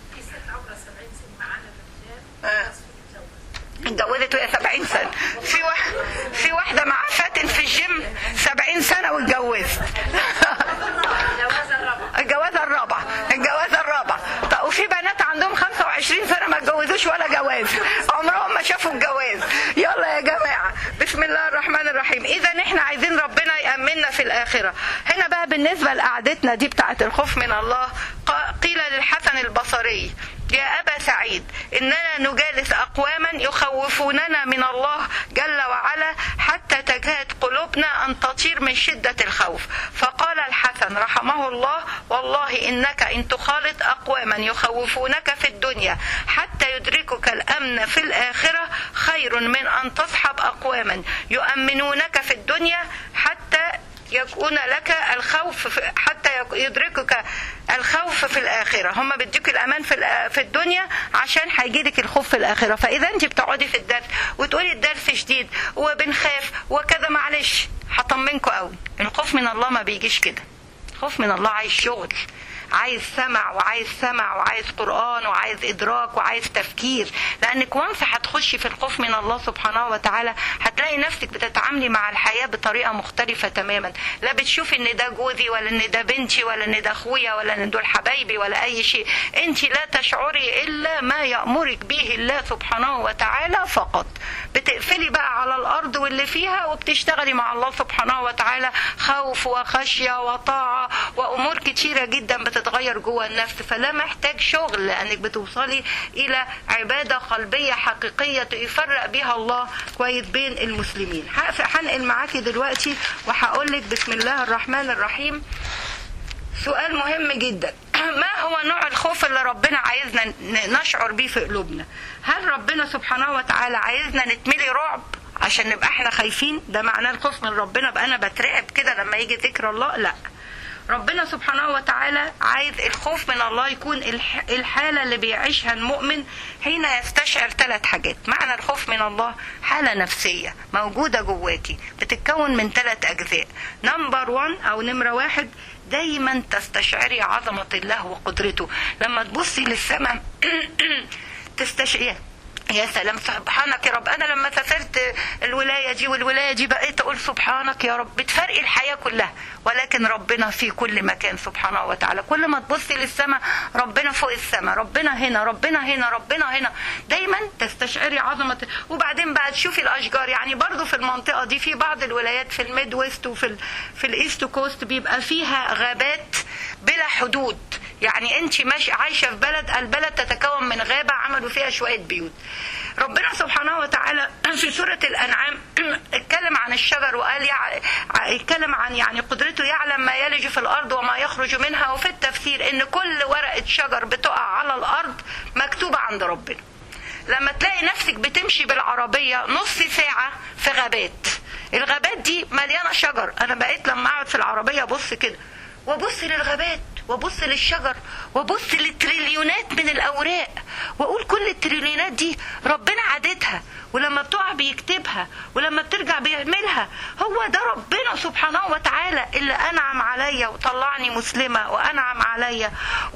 اتجوزت وهي 70 سنه في واحد في واحده مع فاتن في الجيم 70 سنه واتجوزت الجوازه الرابعه الجوازه الرابعه طب وفي بنات عندهم 25 20 سنه ما اتجوزوش ولا جواز عمرهم ما شافوا الجواز يلا يا جماعه بسم الله الرحمن الرحيم اذا احنا عايزين ربنا يامننا في الاخره هنا بقى بالنسبه لقعدتنا دي بتاعه الخوف من الله قيل للحسن البصري يا أبا سعيد إننا نجالس أقواما يخوفوننا من الله جل وعلا حتى تكاد قلوبنا أن تطير من شدة الخوف فقال الحسن رحمه الله والله إنك إن تخالط أقواما يخوفونك في الدنيا حتى يدركك الأمن في الآخرة خير من أن تصحب أقواما يؤمنونك في الدنيا حتى يكون لك الخوف حتى يدركك الخوف في الآخرة هم بيديك الأمان في في الدنيا عشان هيجيلك الخوف في الآخرة فإذا أنت بتقعدي في الدرس وتقولي الدرس شديد وبنخاف وكذا معلش هطمنكم قوي الخوف من الله ما بيجيش كده الخوف من الله عايز شغل عايز سمع وعايز سمع وعايز قرآن وعايز إدراك وعايز تفكير لأنك وانس هتخشي في الخوف من الله سبحانه وتعالى هتلاقي نفسك بتتعاملي مع الحياة بطريقة مختلفة تماما لا بتشوفي إن ده جوزي ولا إن ده بنتي ولا إن ده أخويا ولا إن دول حبايبي ولا أي شيء أنت لا تشعري إلا ما يأمرك به الله سبحانه وتعالى فقط بتقفلي بقى على الأرض واللي فيها وبتشتغلي مع الله سبحانه وتعالى خوف وخشية وطاعة وأمور كتيرة جدا بت بتتغير جوه النفس فلا محتاج شغل لانك بتوصلي الى عباده قلبيه حقيقيه يفرق بها الله كويس بين المسلمين هنقل معاكي دلوقتي وهقول لك بسم الله الرحمن الرحيم سؤال مهم جدا ما هو نوع الخوف اللي ربنا عايزنا نشعر بيه في قلوبنا هل ربنا سبحانه وتعالى عايزنا نتملي رعب عشان نبقى احنا خايفين ده معناه الخوف من ربنا بقى انا بترعب كده لما يجي ذكر الله لا ربنا سبحانه وتعالى عايز الخوف من الله يكون الحالة اللي بيعيشها المؤمن حين يستشعر ثلاث حاجات معنى الخوف من الله حالة نفسية موجودة جواكي بتتكون من ثلاث أجزاء نمبر وان أو نمرة واحد دايما تستشعري عظمة الله وقدرته لما تبصي للسماء تستشعري يا سلام سبحانك يا رب انا لما سافرت الولايه دي والولايه دي بقيت اقول سبحانك يا رب بتفرق الحياه كلها ولكن ربنا في كل مكان سبحانه وتعالى كل ما تبصي للسماء ربنا فوق السماء ربنا هنا ربنا هنا ربنا هنا دايما تستشعري عظمه وبعدين بقى تشوفي الاشجار يعني برضو في المنطقه دي في بعض الولايات في الميد ويست وفي ال في الايست كوست بيبقى فيها غابات بلا حدود يعني انت ماشي عايشه في بلد البلد تتكون من غابه عملوا فيها شويه بيوت ربنا سبحانه وتعالى في سورة الأنعام اتكلم عن الشجر وقال يتكلم عن يعني قدرته يعلم ما يلج في الأرض وما يخرج منها وفي التفسير إن كل ورقة شجر بتقع على الأرض مكتوبة عند ربنا لما تلاقي نفسك بتمشي بالعربية نص ساعة في غابات الغابات دي مليانة شجر أنا بقيت لما أقعد في العربية أبص كده وابص للغابات وابص للشجر وابص للتريليونات من الاوراق واقول كل التريليونات دي ربنا عادتها ولما بتقع بيكتبها ولما بترجع بيعملها هو ده ربنا سبحانه وتعالى اللي انعم عليا وطلعني مسلمه وانعم عليا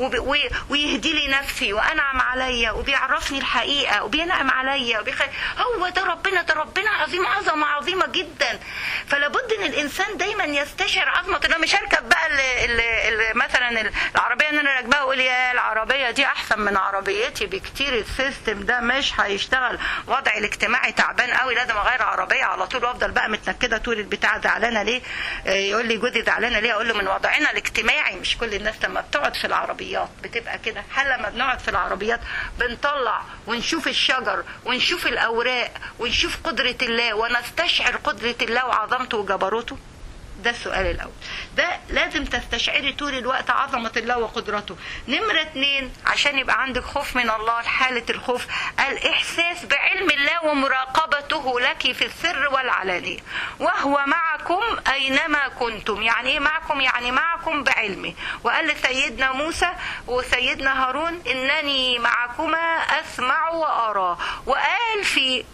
ويهدي لي نفسي وانعم عليا وبيعرفني الحقيقه وبينعم عليا وبيخ... هو ده ربنا ده ربنا عظيم عظمه عظيمه جدا فلابد ان الانسان دايما يستشعر عظمه انه مش هركب بقى اللي اللي اللي مثلا العربيه اللي انا راكباها اقول يا العربيه دي احسن من عربيتي بكتير السيستم ده مش هيشتغل وضعي الاجتماعي تعبان قوي لازم اغير عربيه على طول وافضل بقى متنكده طول البتاع زعلانه ليه يقول لي جوزي زعلانه ليه اقول له من وضعنا الاجتماعي مش كل الناس لما بتقعد في العربيات بتبقى كده هل لما بنقعد في العربيات بنطلع ونشوف الشجر ونشوف الاوراق ونشوف قدره الله ونستشعر قدره الله وعظمته وجبروته ده السؤال الاول ده لازم تستشعري طول الوقت عظمة الله وقدرته نمرة اتنين عشان يبقى عندك خوف من الله حالة الخوف الاحساس بعلم الله ومراقبته لك في السر والعلانية وهو معكم اينما كنتم يعني ايه معكم يعني معكم بعلمه وقال لسيدنا موسى وسيدنا هارون انني معكما اسمع وارى وقال في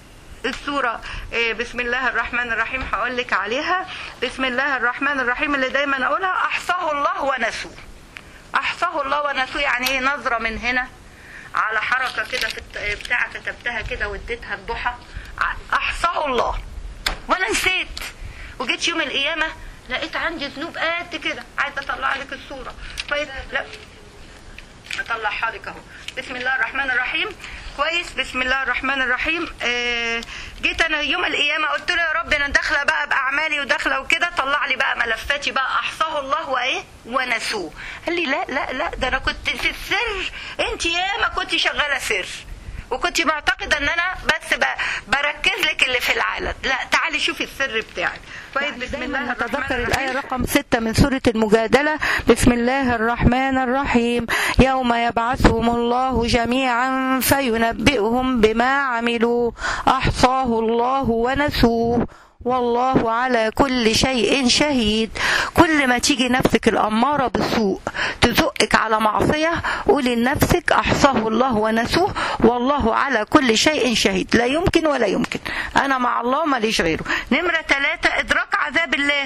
السورة بسم الله الرحمن الرحيم هقول لك عليها بسم الله الرحمن الرحيم اللي دايما اقولها احصاه الله ونسوه احصاه الله ونسوه يعني ايه نظرة من هنا على حركة كده في بتاع كتبتها كده واديتها الضحى احصاه الله وانا نسيت وجيت يوم القيامة لقيت عندي ذنوب قد كده عايزة اطلع لك الصورة طيب لا اطلعها لك اهو بسم الله الرحمن الرحيم كويس بسم الله الرحمن الرحيم آه جيت انا يوم القيامه قلت له يا رب انا داخله بقى باعمالي وداخله وكده طلع لي بقى ملفاتي بقى احصاه الله وايه ونسوه قال لي لا لا لا ده انا كنت في السر انت ياما كنت شغاله سر وكنت معتقده ان انا بس ب- بركز لك اللي في العالم لا تعالي شوفي السر بتاعك كويس بسم الله الرحمن نتذكر الرحيم الآية رقم ستة من سورة المجادلة بسم الله الرحمن الرحيم يوم يبعثهم الله جميعا فينبئهم بما عملوا أحصاه الله ونسوه والله على كل شيء شهيد كل ما تيجي نفسك الأمارة بالسوء تزقك على معصية قولي لنفسك أحصاه الله ونسوه والله على كل شيء شهيد لا يمكن ولا يمكن أنا مع الله ماليش غيره نمرة ثلاثة إدراك عذاب الله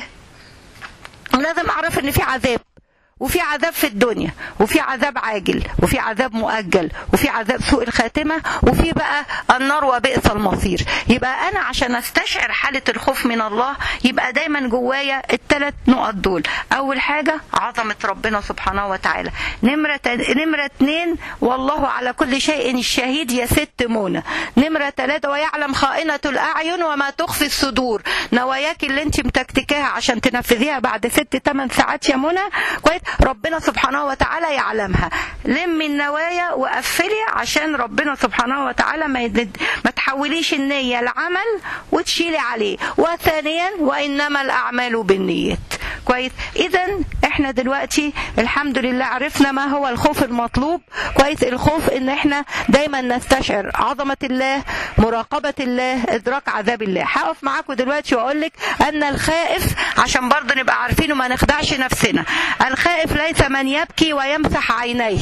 ولازم اعرف ان في عذاب وفي عذاب في الدنيا وفي عذاب عاجل وفي عذاب مؤجل وفي عذاب سوء الخاتمة وفي بقى النار وبئس المصير يبقى أنا عشان أستشعر حالة الخوف من الله يبقى دايما جوايا الثلاث نقط دول أول حاجة عظمة ربنا سبحانه وتعالى نمرة نمرة اتنين والله على كل شيء شهيد يا ست منى نمرة ثلاثة ويعلم خائنة الأعين وما تخفي الصدور نواياك اللي انت متكتكاها عشان تنفذيها بعد ست تمن ساعات يا منى كويس ربنا سبحانه وتعالى يعلمها لمي النوايا وقفلي عشان ربنا سبحانه وتعالى ما, يدد ما تحوليش النية العمل وتشيلي عليه وثانيا وإنما الأعمال بالنيات كويس اذا احنا دلوقتي الحمد لله عرفنا ما هو الخوف المطلوب كويس الخوف ان احنا دايما نستشعر عظمه الله مراقبه الله ادراك عذاب الله هقف معاكم دلوقتي واقول لك ان الخائف عشان برضه نبقى عارفين وما نخدعش نفسنا الخائف ليس من يبكي ويمسح عينيه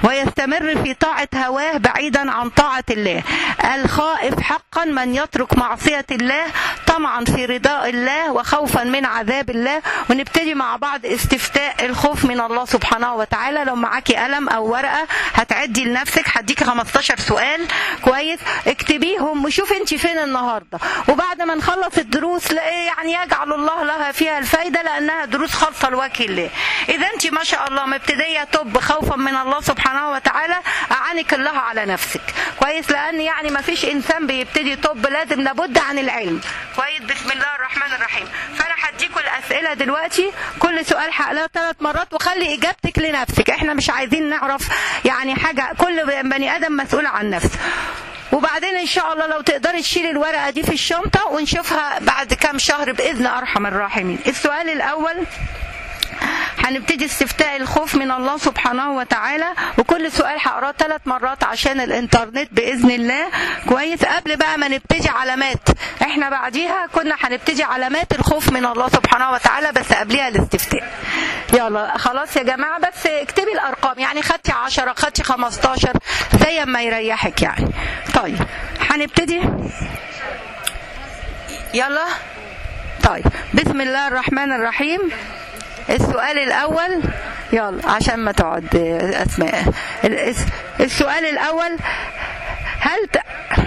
ويستمر في طاعه هواه بعيدا عن طاعه الله الخائف حقا من يترك معصيه الله طمعا في رضاء الله وخوفا من عذاب الله ونبتدي مع بعض استفتاء الخوف من الله سبحانه وتعالى لو معاكي قلم او ورقه هتعدي لنفسك هديكي 15 سؤال كويس اكتبيهم وشوفي انت فين النهارده وبعد ما نخلص الدروس لا- يعني يجعل الله لها فيها الفايده لانها دروس خالصه لوجه الله اذا انت ما شاء الله مبتديه طب خوفا من الله سبحانه وتعالى اعانك الله على نفسك كويس لان يعني ما فيش انسان بيبتدي طب لازم لابد عن العلم كويس بسم الله الرحمن الرحيم فانا هديكوا الاسئله دلوقتي كل سؤال هقلها ثلاث مرات وخلي اجابتك لنفسك احنا مش عايزين نعرف يعني حاجه كل بني ادم مسؤول عن نفسه وبعدين ان شاء الله لو تقدري تشيلي الورقه دي في الشنطه ونشوفها بعد كام شهر باذن ارحم الراحمين السؤال الاول هنبتدي استفتاء الخوف من الله سبحانه وتعالى وكل سؤال هقراه ثلاث مرات عشان الانترنت باذن الله كويس قبل بقى ما نبتدي علامات احنا بعديها كنا هنبتدي علامات الخوف من الله سبحانه وتعالى بس قبلها الاستفتاء يلا خلاص يا جماعه بس اكتبي الارقام يعني خدتي 10 خدتي 15 زي ما يريحك يعني طيب هنبتدي يلا طيب بسم الله الرحمن الرحيم السؤال الأول يلا عشان ما تقعد أسماء الس- السؤال الأول هل ت...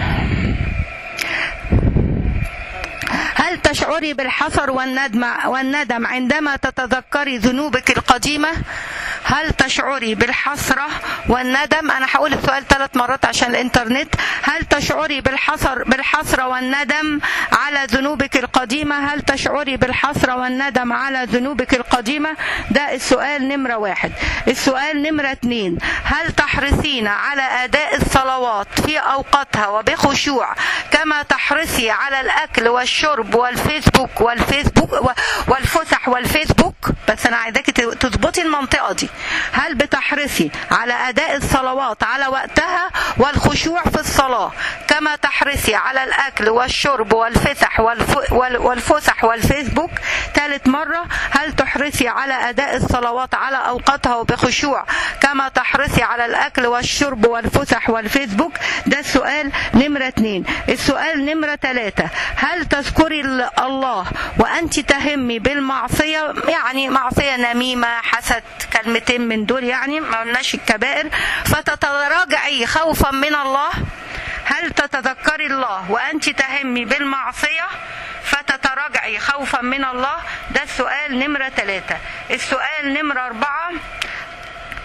هل تشعري بالحسر والندم والندم عندما تتذكري ذنوبك القديمة؟ هل تشعري بالحسرة والندم؟ أنا هقول السؤال ثلاث مرات عشان الإنترنت. هل تشعري بالحسر بالحسرة والندم على ذنوبك القديمة؟ هل تشعري بالحسرة والندم على ذنوبك القديمة؟ ده السؤال نمرة واحد. السؤال نمرة اتنين هل تحرصين على أداء الصلوات في أوقاتها وبخشوع كما تحرصي على الأكل والشرب والفيسبوك والفيسبوك و- والفسح والفيسبوك بس أنا عايزاكي تظبطي المنطقة دي هل بتحرصي على أداء الصلوات على وقتها والخشوع في الصلاة كما تحرصي على الأكل والشرب والفسح والف... وال- والفسح والفيسبوك ثالث مرة هل تحرصي على أداء الصلوات على أوقاتها وبخشوع كما تحرصي على الأكل والشرب والفسح والفيسبوك ده السؤال نمرة اتنين السؤال نمرة ثلاثة هل تذكري ال- الله وأنت تهمي بالمعصية يعني معصية نميمة حسد كلمتين من دول يعني ما قلناش الكبائر فتتراجعي خوفا من الله هل تتذكري الله وأنت تهمي بالمعصية فتتراجعي خوفا من الله ده السؤال نمرة ثلاثة السؤال نمرة أربعة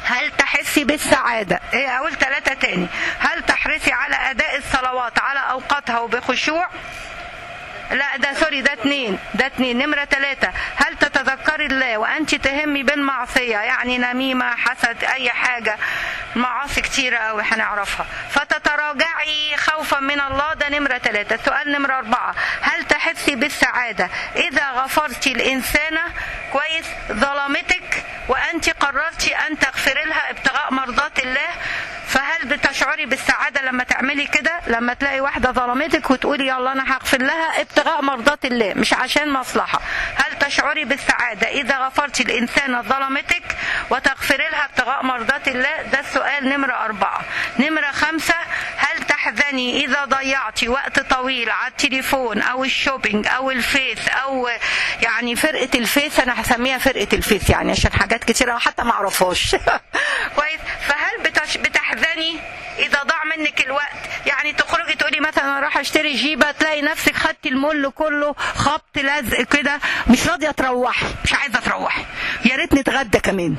هل تحسي بالسعادة ايه اقول ثلاثة تاني هل تحرصي على اداء الصلوات على اوقاتها وبخشوع لا ده سوري ده اتنين ده اتنين نمرة تلاتة هل تتذكري الله وانت تهمي بالمعصية يعني نميمة حسد اي حاجة معاصي كتيرة اوي هنعرفها فتتراجعي خوفا من الله ده نمرة تلاتة سؤال نمرة اربعة هل تحسي بالسعادة اذا غفرتي الانسانة كويس ظلمتك وانت قررتي ان تغفري لها ابتغاء مرضات الله فهل بتشعري بالسعادة لما تعملي كده لما تلاقي واحدة ظلمتك وتقولي يلا أنا هغفر لها ابتغاء مرضات الله مش عشان مصلحة هل تشعري بالسعادة إذا غفرتي الإنسانة ظلمتك وتغفري لها ابتغاء مرضات الله ده السؤال نمرة أربعة نمرة خمسة هل تحزني إذا ضيعتي وقت طويل على التليفون أو الشوبينج أو الفيس أو يعني فرقة الفيس أنا هسميها فرقة الفيس يعني عشان حاجات كتيرة حتى ما أعرفهاش كويس فهل بتش... بتحزني اذا ضاع منك الوقت يعني تخرجي تقولي مثلا انا راح اشتري جيبه تلاقي نفسك خدتي المول كله خبط لزق كده مش راضيه تروحي مش عايزه تروحي يا ريت نتغدى كمان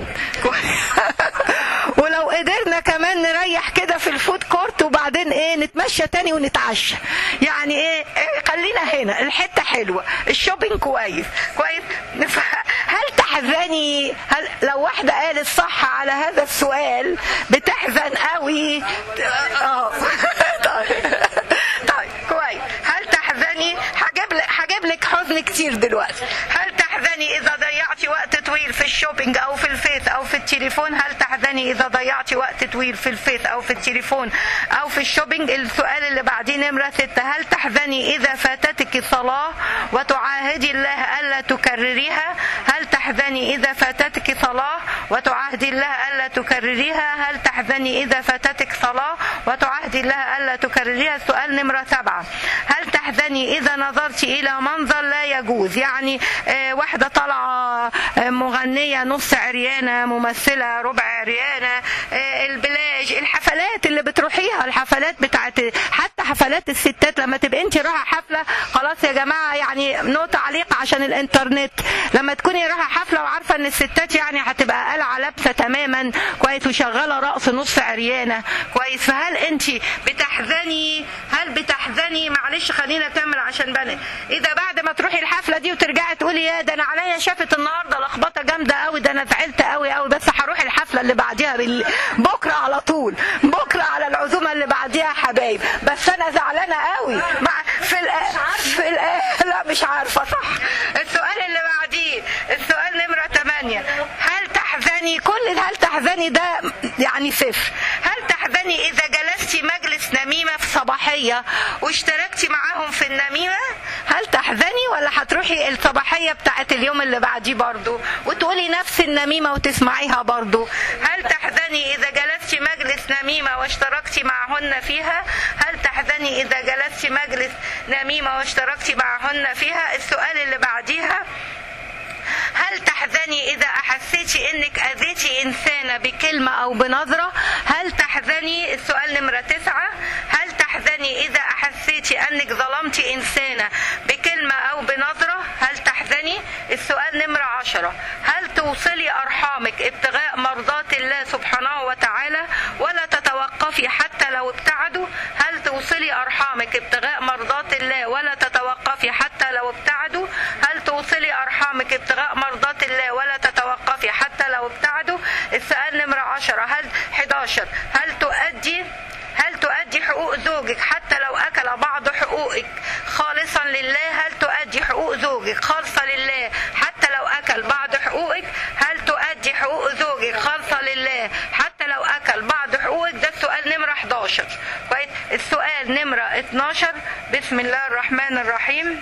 ولو قدرنا كمان نريح كده في الفود كورت وبعدين ايه نتمشى تاني ونتعشى يعني ايه, إيه خلينا هنا الحته حلوه الشوبينج كويس كويس هل تحزني هل لو واحده قالت صح على هذا السؤال بتحزن قوي اه طيب طيب كويس هل تحزني هجيب لك هجيب لك حزن كتير دلوقتي هل تحزني اذا ضيعتي وقت طويل في الشوبينج او في الفيس او في التليفون هل تحزني اذا ضيعتي وقت طويل في الفيس او في التليفون او في الشوبينج السؤال اللي بعديه نمره ستة هل تحزني اذا فاتتك صلاه وتعاهدي الله الا تكرريها هل تحزني اذا فاتتك صلاه وتعاهدي الله الا تكرريها هل تحزني اذا فاتتك صلاه وتعاهدي الله الا تكرريها السؤال نمره سبعة هل تحزني اذا نظرت الى منظر لا يجوز يعني آه واحده طالعه آه مغنيه نص عريانه ممثله ربع عريانه آه البلاج الحفلات اللي بتروحيها الحفلات بتاعت حتى حفلات الستات لما تبقى انت رايحه حفله خلاص يا جماعه يعني نو تعليق عشان الانترنت لما تكوني رايحه حفله وعارفه ان الستات يعني هتبقى قلعه لابسه تماما كويس وشغاله رقص نص عريانه كويس فهل انت بتحزني هل بتحزني معلش خلينا اكمل عشان بنت اذا بعد ما تروحي الحفله دي وترجعي تقولي يا ده انا عليا شافت النهارده لخبطه جامده قوي ده انا زعلت قوي قوي بس هروح الحفله اللي بعديها بال... بكره على طول بكره على العزومه اللي بعديها حبايب بس انا زعلانه قوي مع في الأ... في الأ... لا مش عارفه صح السؤال اللي بعديه السؤال نمره 8 هل تحزني كل هل تحزني ده يعني صفر هل تحزني اذا جلستي مجلس نميمه في صباحيه واشتركتي معاهم في النميمه هل تحزني ولا هتروحي الصباحيه بتاعت اليوم اللي بعديه برضو وتقولي نفس النميمه وتسمعيها برضو هل تحزني اذا جلستي مجلس نميمه واشتركتي معهن فيها هل تحزني اذا جلستي مجلس نميمه واشتركتي معهن فيها السؤال اللي بعديها هل تحزني إذا أحسيتي إنك أذيتي إنسانة بكلمة أو بنظرة؟ هل تحزني السؤال نمرة تسعة هل تحزني إذا أحسيتي أنك ظلمتي إنسانة بكلمة أو بنظرة؟ هل تحزني؟ السؤال نمرة عشرة هل توصلي أرحامك ابتغاء مرضات الله سبحانه وتعالى ولا تتوقفي حتى لو ابتعدوا؟ هل توصلي أرحامك ابتغاء مرضات الله ولا تتوقفي حتى لو ابتعدوا؟ هل توصلي أرحامك ابتغاء مرضات الله ولا تتوقفي حتى لو ابتعدوا السؤال نمرة عشرة هل 11 هل تؤدي هل تؤدي حقوق زوجك حتى لو أكل بعض حقوقك خالصا لله هل تؤدي حقوق زوجك خالصة لله حتى لو أكل بعض حقوقك هل تؤدي حقوق زوجك خالصة لله حتى لو أكل بعض حقوقك ده السؤال نمرة 11 كويس السؤال نمرة 12 بسم الله الرحمن الرحيم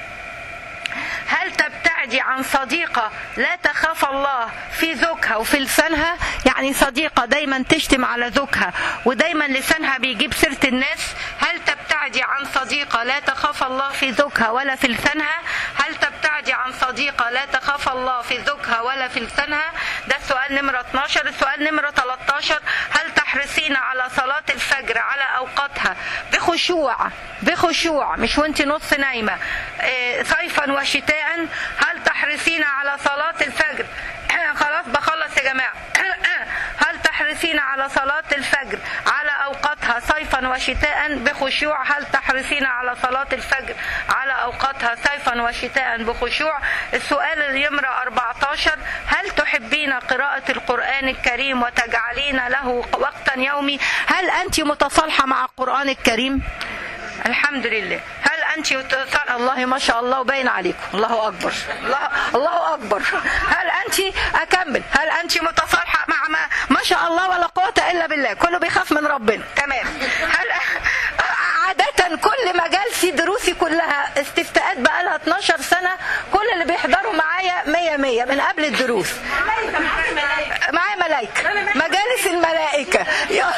هل تبتعدي عن صديقة لا تخاف الله في زوجها وفي لسانها يعني صديقة دايما تشتم على زوجها ودايما لسانها بيجيب سيرة الناس هل تبتعدي عن صديقة لا تخاف الله في زوجها ولا في لسانها هل تبتعدي عن صديقة لا تخاف الله في زوجها ولا في لسانها ده السؤال نمرة 12 السؤال نمرة 13 هل تحرصين على صلاة الفجر على أوقاتها بخشوع بخشوع مش وانت نص نايمة صيفا وشتاء هل تحرصين على صلاة الفجر خلاص بخلص يا جماعة هل تحرصين تحرصين على صلاة الفجر على أوقاتها صيفا وشتاء بخشوع هل تحرصين على صلاة الفجر على أوقاتها صيفا وشتاء بخشوع السؤال اللي يمرأ 14 هل تحبين قراءة القرآن الكريم وتجعلين له وقتا يومي هل أنت متصالحة مع القرآن الكريم الحمد لله هل أنت يتصل الله ما شاء الله باين عليكم الله أكبر الله, الله أكبر هل أنت أكمل هل أنت متصالحة مع ما ما شاء الله ولا قوة إلا بالله كله بيخاف من ربنا تمام هل عادة كل مجالسي دروسي كلها استفتاءات بقى لها 12 سنة كل اللي بيحضروا معايا 100 100 من قبل الدروس معايا ملايكة مجالس الملائكة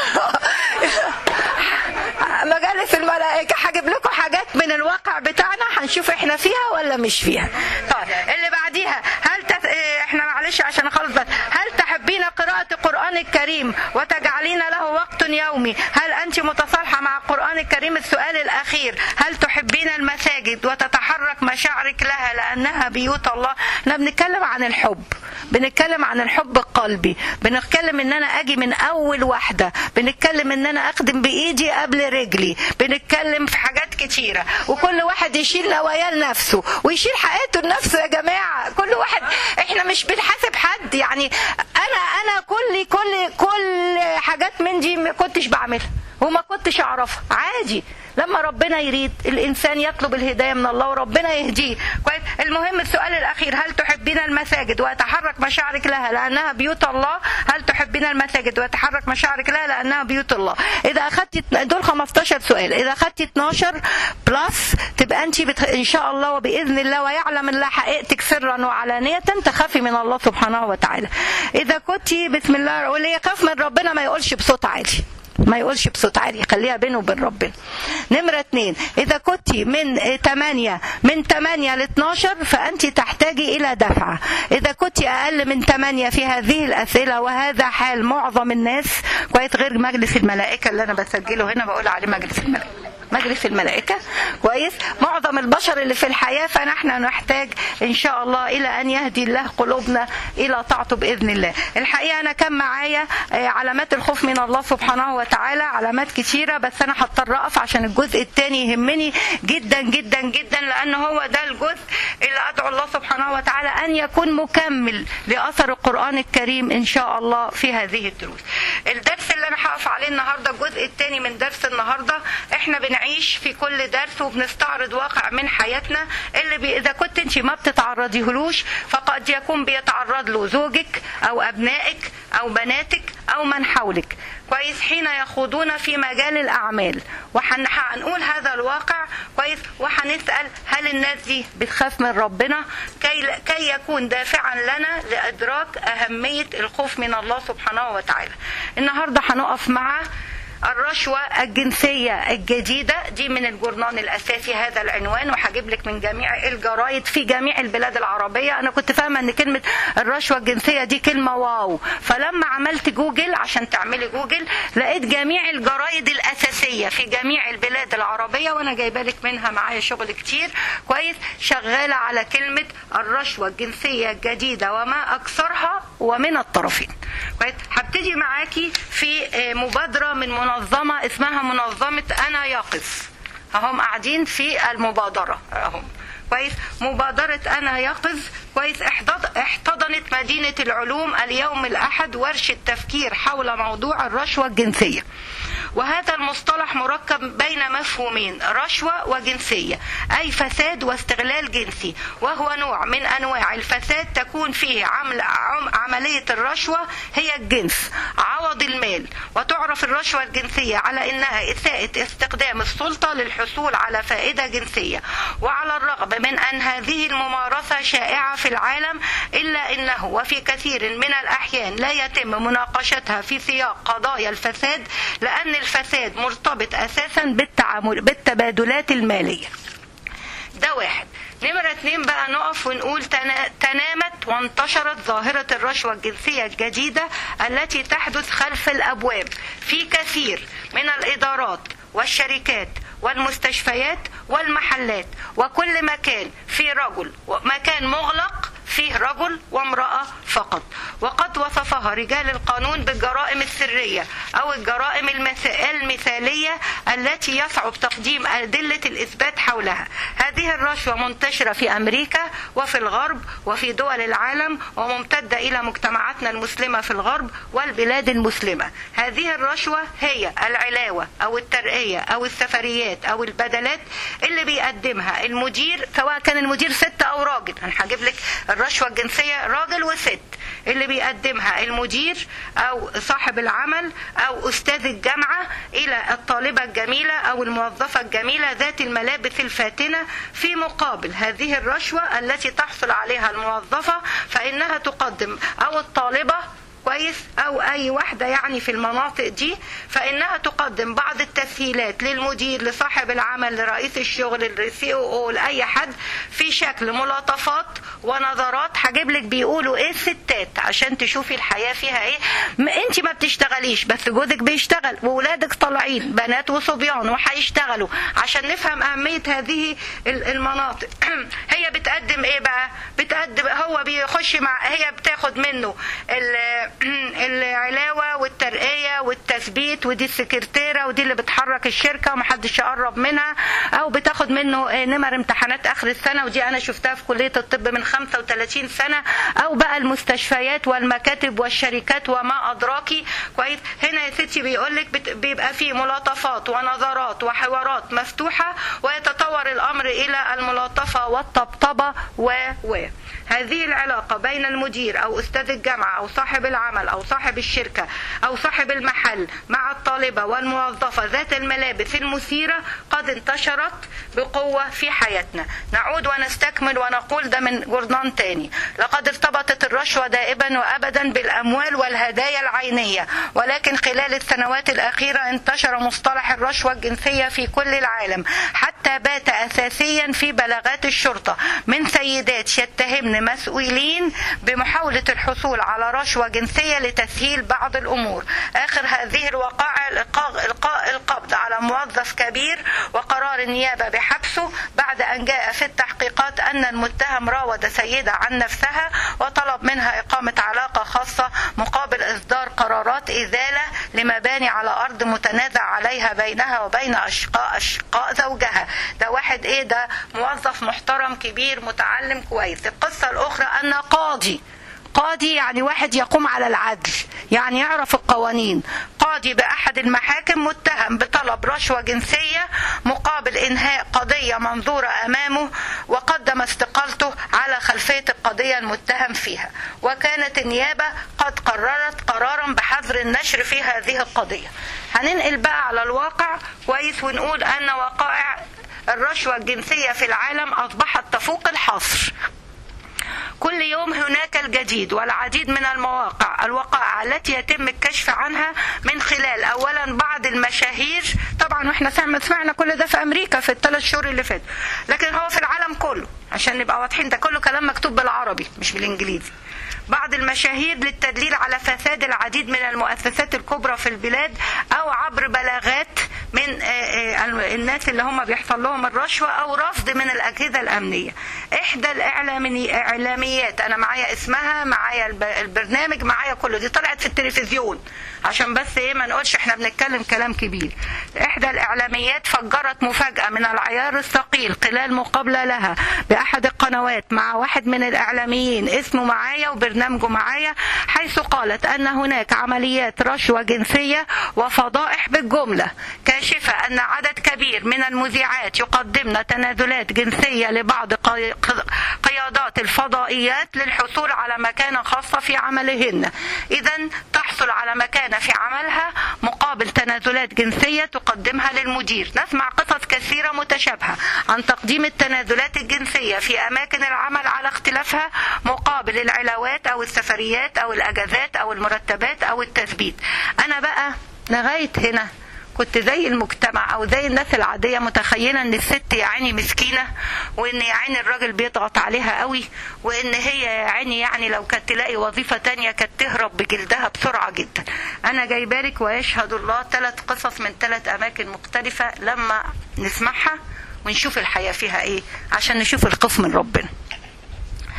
مجالس الملائكة هجيب لكم حاجات من الواقع بتاعنا هنشوف احنا فيها ولا مش فيها طيب اللي بعديها هل تت... احنا معلش عشان اخلص بس هل تحبين قراءة القرآن الكريم وتجعلين له وقت يومي هل أنت متصالحة مع القرآن الكريم السؤال الأخير هل تحبين المساجد وتتحرك مشاعرك لها لأنها بيوت الله احنا بنتكلم عن الحب بنتكلم عن الحب القلبي بنتكلم ان انا اجي من اول واحده بنتكلم ان انا اخدم بايدي قبل رجلي بنتكلم في حاجات كتيره وكل واحد يشيل نواياه لنفسه ويشيل حقيقته لنفسه يا جماعه كل واحد احنا مش بنحاسب حد يعني انا انا كل كل كل حاجات من دي ما كنتش بعملها وما كنتش اعرفها عادي لما ربنا يريد الانسان يطلب الهدايه من الله وربنا يهديه كويس المهم السؤال الاخير هل تحبين المساجد ويتحرك مشاعرك لها لانها بيوت الله هل تحبين المساجد ويتحرك مشاعرك لها لانها بيوت الله اذا اخدت دول 15 سؤال اذا اخدت 12 بلس تبقى انت بتخ... ان شاء الله وباذن الله ويعلم الله حقيقتك سرا وعلانيه تخافي من الله سبحانه وتعالى اذا كنت بسم الله واللي يخاف من ربنا ما يقولش بصوت عالي ما يقولش بصوت عالي خليها بينه وبين ربنا نمرة اتنين إذا كنت من 8 من 8 ل 12 فأنت تحتاجي إلى دفعة إذا كنت أقل من 8 في هذه الأسئلة وهذا حال معظم الناس كويس غير مجلس الملائكة اللي أنا بسجله هنا بقول عليه مجلس الملائكة مجلس الملائكة كويس معظم البشر اللي في الحياة فنحن نحتاج إن شاء الله إلى أن يهدي الله قلوبنا إلى طاعته بإذن الله الحقيقة أنا كان معايا علامات الخوف من الله سبحانه وتعالى علامات كتيرة بس أنا هضطر أقف عشان الجزء الثاني يهمني جدا جدا جدا لأن هو ده الجزء اللي أدعو الله سبحانه وتعالى أن يكون مكمل لأثر القرآن الكريم إن شاء الله في هذه الدروس الدرس اللي أنا هقف عليه النهاردة الجزء الثاني من درس النهاردة إحنا بن بنعيش في كل درس وبنستعرض واقع من حياتنا اللي بي اذا كنت انت ما بتتعرضيهلوش فقد يكون بيتعرض له زوجك او ابنائك او بناتك او من حولك كويس حين يخوضون في مجال الاعمال وهنقول هذا الواقع كويس وهنسال هل الناس دي بتخاف من ربنا كي كي يكون دافعا لنا لادراك اهميه الخوف من الله سبحانه وتعالى النهارده هنقف مع الرشوة الجنسية الجديدة دي من الجورنان الأساسي هذا العنوان وهجيب لك من جميع الجرايد في جميع البلاد العربية أنا كنت فاهمة أن كلمة الرشوة الجنسية دي كلمة واو فلما عملت جوجل عشان تعملي جوجل لقيت جميع الجرايد الأساسية في جميع البلاد العربية وأنا جايبة لك منها معايا شغل كتير كويس شغالة على كلمة الرشوة الجنسية الجديدة وما أكثرها ومن الطرفين كويس هبتدي معاكي في مبادرة من منظمة اسمها منظمة أنا يقظ هم قاعدين في المبادرة هم كويس مبادرة أنا يقظ كويس احتضنت مدينة العلوم اليوم الأحد ورشة تفكير حول موضوع الرشوة الجنسية وهذا المصطلح مركب بين مفهومين رشوة وجنسية أي فساد واستغلال جنسي وهو نوع من أنواع الفساد تكون فيه عمل عملية الرشوة هي الجنس عوض المال وتعرف الرشوة الجنسية على أنها إساءة استخدام السلطة للحصول على فائدة جنسية وعلى الرغم من أن هذه الممارسة شائعة في العالم إلا أنه وفي كثير من الأحيان لا يتم مناقشتها في سياق قضايا الفساد لأن الفساد مرتبط أساسا بالتعامل بالتبادلات المالية ده واحد نمرة اتنين بقى نقف ونقول تنامت وانتشرت ظاهرة الرشوة الجنسية الجديدة التي تحدث خلف الأبواب في كثير من الإدارات والشركات والمستشفيات والمحلات وكل مكان في رجل مكان مغلق فيه رجل وامرأة فقط وقد وصفها رجال القانون بالجرائم السرية أو الجرائم المثالية التي يصعب تقديم أدلة الإثبات حولها هذه الرشوة منتشرة في أمريكا وفي الغرب وفي دول العالم وممتدة إلى مجتمعاتنا المسلمة في الغرب والبلاد المسلمة هذه الرشوة هي العلاوة أو الترقية أو السفريات أو البدلات اللي بيقدمها المدير سواء كان المدير ست أو راجل أنا هجيب لك الرشوة الجنسية راجل وست اللي بيقدمها المدير أو صاحب العمل أو أستاذ الجامعة إلى الطالبة الجميلة أو الموظفة الجميلة ذات الملابس الفاتنة في مقابل هذه الرشوة التي تحصل عليها الموظفة فإنها تقدم أو الطالبة كويس او اي واحده يعني في المناطق دي فانها تقدم بعض التسهيلات للمدير لصاحب العمل لرئيس الشغل للسي او او لاي حد في شكل ملاطفات ونظرات هجيب لك بيقولوا ايه الستات عشان تشوفي الحياه فيها ايه انت ما بتشتغليش بس جوزك بيشتغل واولادك طالعين بنات وصبيان وهيشتغلوا عشان نفهم اهميه هذه المناطق هي بتقدم ايه بقى بتقدم هو بيخش مع هي بتاخد منه العلاوه والترقيه والتثبيت ودي السكرتيره ودي اللي بتحرك الشركه ومحدش يقرب منها او بتاخد منه نمر امتحانات اخر السنه ودي انا شفتها في كليه الطب من 35 سنه او بقى المستشفيات والمكاتب والشركات وما ادراكي كويس هنا يا ستي بيقول لك بيبقى فيه ملاطفات ونظرات وحوارات مفتوحه ويتطور الامر الى الملاطفه والطبطبه و و هذه العلاقه بين المدير او استاذ الجامعه او صاحب العمل او صاحب الشركه او صاحب المحل مع الطالبه والموظفه ذات الملابس المثيره قد انتشرت بقوه في حياتنا نعود ونستكمل ونقول ده من جردان تاني لقد ارتبطت الرشوه دائما وابدا بالاموال والهدايا العينيه ولكن خلال السنوات الاخيره انتشر مصطلح الرشوه الجنسيه في كل العالم حتى بات اساسيا في بلاغات الشرطه من سيدات يتهمن مسؤولين بمحاوله الحصول على رشوة جنسية لتسهيل بعض الأمور آخر هذه الوقائع إلقاء القبض على موظف كبير وقرار النيابة بحبسه بعد أن جاء في التحقيقات أن المتهم راود سيدة عن نفسها وطلب منها إقامة علاقة خاصة مقابل إصدار قرارات إزالة لمباني على أرض متنازع عليها بينها وبين أشقاء أشقاء زوجها ده واحد إيه ده موظف محترم كبير متعلم كويس القصة الأخرى أن قاضي قاضي يعني واحد يقوم على العدل يعني يعرف القوانين قاضي بأحد المحاكم متهم بطلب رشوة جنسية مقابل إنهاء قضية منظورة أمامه وقدم استقالته على خلفية القضية المتهم فيها وكانت النيابة قد قررت قرارا بحظر النشر في هذه القضية هننقل بقى على الواقع كويس ونقول أن وقائع الرشوة الجنسية في العالم أصبحت تفوق الحصر كل يوم هناك الجديد والعديد من المواقع الوقائع التي يتم الكشف عنها من خلال اولا بعض المشاهير طبعا واحنا سمعنا كل ده في امريكا في الثلاث شهور اللي فاتوا لكن هو في العالم كله عشان نبقى واضحين ده كله كلام مكتوب بالعربي مش بالانجليزي بعض المشاهير للتدليل على فساد العديد من المؤسسات الكبرى في البلاد او عبر بلاغات من الناس اللي هم بيحصل لهم الرشوة او رفض من الاجهزة الامنية احدى الاعلاميات انا معايا اسمها معايا البرنامج معايا كله دي طلعت في التلفزيون عشان بس ايه ما نقولش احنا بنتكلم كلام كبير احدى الاعلاميات فجرت مفاجأة من العيار الثقيل خلال مقابلة لها باحد القنوات مع واحد من الاعلاميين اسمه معايا وبرنامجه معايا حيث قالت ان هناك عمليات رشوة جنسية وفضائح بالجملة كاشفة ان عدد كبير من المذيعات يقدمن تنازلات جنسية لبعض قيادات الفضائيات للحصول على مكانة خاصة في عملهن اذا تحصل على مكانة في عملها مقابل تنازلات جنسية تقدمها للمدير نسمع قصص كثيرة متشابهة عن تقديم التنازلات الجنسية في أماكن العمل على اختلافها مقابل العلاوات أو السفريات أو الأجازات أو المرتبات أو التثبيت أنا بقى لغاية هنا كنت زي المجتمع او زي الناس العاديه متخيله ان الست يا عيني مسكينه وان يا عيني الراجل بيضغط عليها قوي وان هي يا عيني يعني لو كانت تلاقي وظيفه تانية كانت تهرب بجلدها بسرعه جدا انا جايبالك ويشهد الله ثلاث قصص من ثلاث اماكن مختلفه لما نسمعها ونشوف الحياه فيها ايه عشان نشوف الخوف من ربنا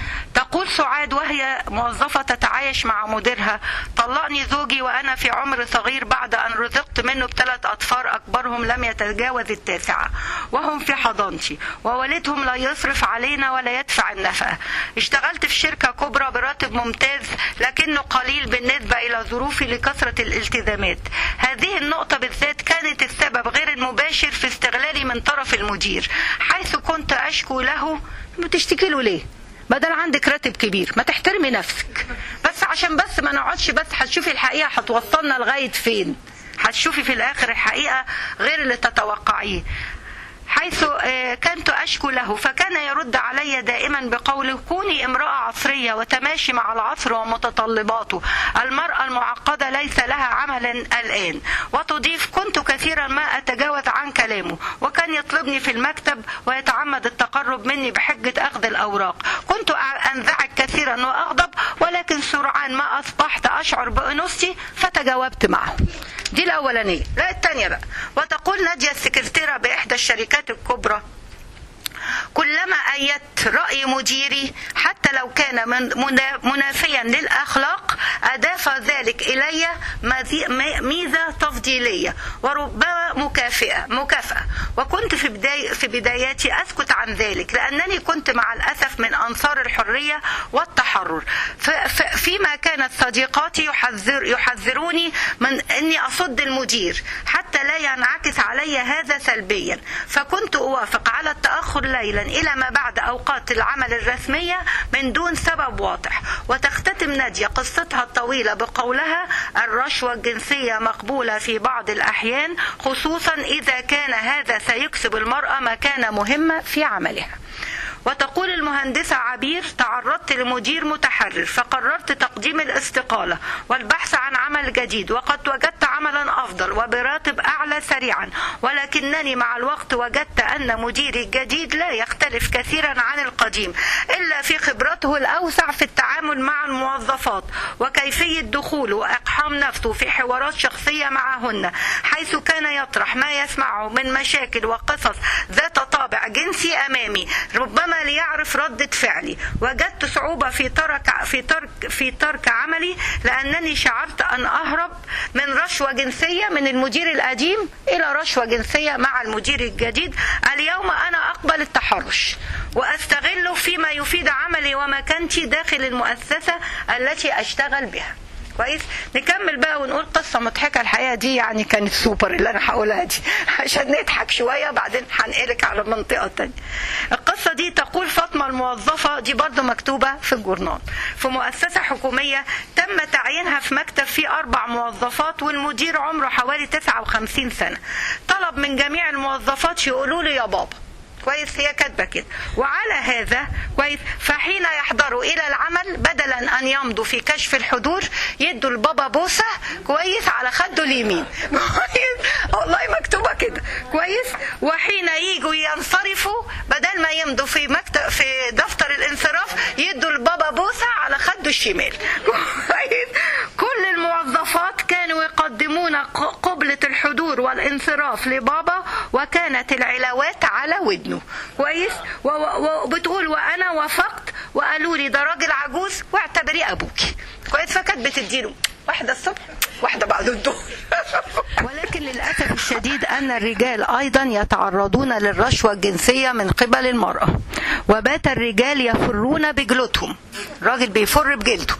تقول سعاد وهي موظفة تتعايش مع مديرها طلقني زوجي وأنا في عمر صغير بعد أن رزقت منه بثلاث أطفال أكبرهم لم يتجاوز التاسعة وهم في حضانتي ووالدهم لا يصرف علينا ولا يدفع النفقة اشتغلت في شركة كبرى براتب ممتاز لكنه قليل بالنسبة إلى ظروفي لكثرة الالتزامات هذه النقطة بالذات كانت السبب غير المباشر في استغلالي من طرف المدير حيث كنت أشكو له بتشتكي له ليه بدل عندك راتب كبير ما تحترمي نفسك بس عشان بس ما نقعدش بس هتشوفي الحقيقة هتوصلنا لغاية فين هتشوفي في الآخر الحقيقة غير اللي تتوقعيه حيث كنت أشكو له فكان يرد علي دائما بقوله كوني امرأة عصرية وتماشي مع العصر ومتطلباته المرأة المعقدة ليس لها عملا الآن وتضيف كنت كثيرا ما أتجاوز عن كلامه وكان يطلبني في المكتب ويتعمد التقرب مني بحجة أخذ الأوراق كنت أنزعج كثيرا وأغضب ولكن سرعان ما أصبحت أشعر بأنوثتي فتجاوبت معه دي الأولانية لا الثانية بقى وتقول نادية السكرتيرة بإحدى الشركات الكبرى كلما أيدت رأي مديري حتى لو كان منافيا للأخلاق أضاف ذلك إلي ميزة تفضيلية وربما مكافئة مكافأة وكنت في بداية في بداياتي أسكت عن ذلك لأنني كنت مع الأسف من أنصار الحرية والتحرر فيما كانت صديقاتي يحذر يحذروني من أني أصد المدير حتى لا ينعكس علي هذا سلبيا فكنت أوافق على التأخر ليلا إلى ما بعد أوقات العمل الرسمية من دون سبب واضح وتختتم نادية قصتها الطويلة بقولها الرشوة الجنسية مقبولة في بعض الأحيان خصوصا إذا كان هذا سيكسب المرأة مكانة مهمة في عملها وتقول المهندسة عبير تعرضت لمدير متحرر فقررت تقديم الاستقالة والبحث عن عمل جديد وقد وجدت عملا أفضل وبراتب أعلى سريعا ولكنني مع الوقت وجدت أن مديري الجديد لا يختلف كثيرا عن القديم إلا في خبرته الأوسع في التعامل مع الموظفات وكيفية دخوله وإقحام نفسه في حوارات شخصية معهن حيث كان يطرح ما يسمعه من مشاكل وقصص ذات طابع جنسي أمامي ربما ربما ليعرف ردة فعلي وجدت صعوبة في ترك في ترك في ترك عملي لأنني شعرت أن أهرب من رشوة جنسية من المدير القديم إلى رشوة جنسية مع المدير الجديد اليوم أنا أقبل التحرش وأستغله فيما يفيد عملي ومكانتي داخل المؤسسة التي أشتغل بها كويس نكمل بقى ونقول قصة مضحكة الحقيقة دي يعني كانت سوبر اللي أنا هقولها دي عشان نضحك شوية بعدين هنقلك على منطقة تانية القصة دي تقول فاطمة الموظفة دي برضو مكتوبة في الجورنال في مؤسسة حكومية تم تعيينها في مكتب فيه أربع موظفات والمدير عمره حوالي 59 سنة طلب من جميع الموظفات يقولوا لي يا بابا كويس هي كاتبه كده وعلى هذا كويس فحين يحضروا الى العمل بدلا ان يمضوا في كشف الحضور يدوا البابا بوسه كويس على خده اليمين كويس والله مكتوبه كده كويس وحين يجوا ينصرفوا بدل ما يمضوا في مكتب في دفتر الانصراف يدوا البابا بوسه على خده الشمال كويس كل الموظفات كانوا يقدمون قبلة الحضور والانصراف لبابا وكانت العلاوات على ودنه كويس وبتقول وانا وافقت وقالوا لي ده راجل عجوز واعتبريه ابوكي كويس فكانت بتديله واحده الصبح واحده بعد الظهر ولكن للاسف الشديد ان الرجال ايضا يتعرضون للرشوه الجنسيه من قبل المراه وبات الرجال يفرون بجلودهم الراجل بيفر بجلده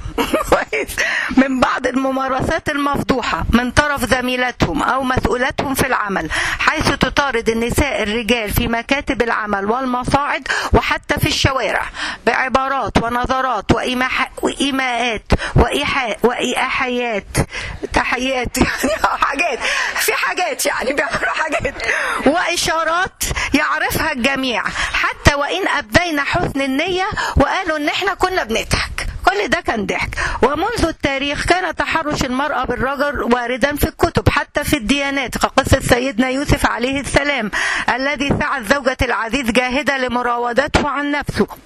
من بعض الممارسات المفضوحه من طرف زميلتهم او مسؤولتهم في العمل حيث تطارد النساء الرجال في مكاتب العمل والمصاعد وحتى في الشوارع بعبارات ونظرات وإيماءات وإيحاء وإيحاءات تحيات يعني حاجات في حاجات يعني بيعملوا حاجات وإشارات يعرفها الجميع حتى وإن أبدينا حسن النية وقالوا إن إحنا كنا بنضحك كل ده كان ضحك ومنذ التاريخ كان تحرش المرأة بالرجل واردا في الكتب حتى في الديانات كقصة سيدنا يوسف عليه السلام الذي سعت زوجة العزيز جاهدة لمراودته عن نفسه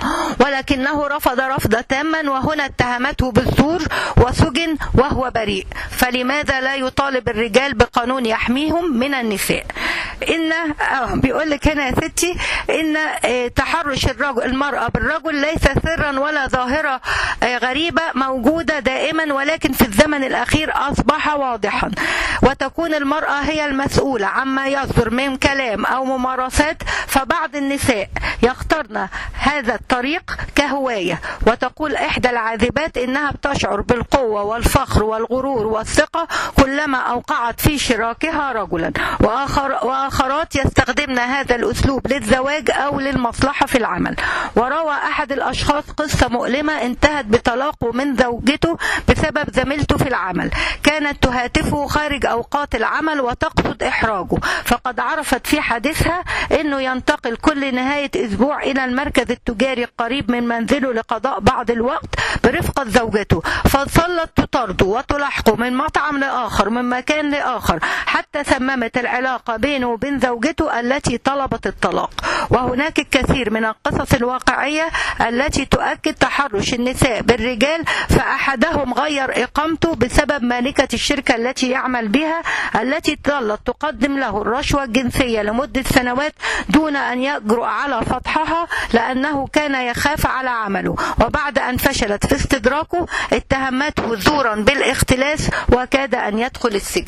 ولكنه رفض رفضا تاما وهنا اتهمته بالزور وسجن وهو بريء فلماذا لا يطالب الرجال بقانون يحميهم من النساء ان آه بيقول لك هنا يا ستي ان آه تحرش الرجل المراه بالرجل ليس سرا ولا ظاهره آه غريبه موجوده دائما ولكن في الزمن الاخير اصبح واضحا وتكون المراه هي المسؤوله عما يصدر من كلام او ممارسات فبعض النساء يختارن هذا الطريق كهوايه وتقول احدى العاذبات انها بتشعر بالقوه والفخر والغرور والثقه كلما اوقعت في شراكها رجلا واخر واخرات يستخدمن هذا الاسلوب للزواج او للمصلحه في العمل وروى احد الاشخاص قصه مؤلمه انتهت بطلاقه من زوجته بسبب زميلته في العمل كانت تهاتفه خارج اوقات العمل وتقصد احراجه فقد عرفت في حديثها انه ينتقل كل نهايه اسبوع الى المركز التجاري القريب من منزله لقضاء بعض الوقت برفقه زوجته فظلت تطارده وتلاحقه من مطعم لاخر من مكان لاخر حتى سممت العلاقه بينه وبين زوجته التي طلبت الطلاق وهناك الكثير من القصص الواقعيه التي تؤكد تحرش النساء بالرجال فاحدهم غير اقامته بسبب مالكه الشركه التي يعمل بها التي ظلت تقدم له الرشوه الجنسيه لمده سنوات دون ان يجرؤ على فتحها لانه كان يخاف على عمله وبعد ان فشلت في استدراكه اتهمته زورا بالاختلاس وكاد ان يدخل السجن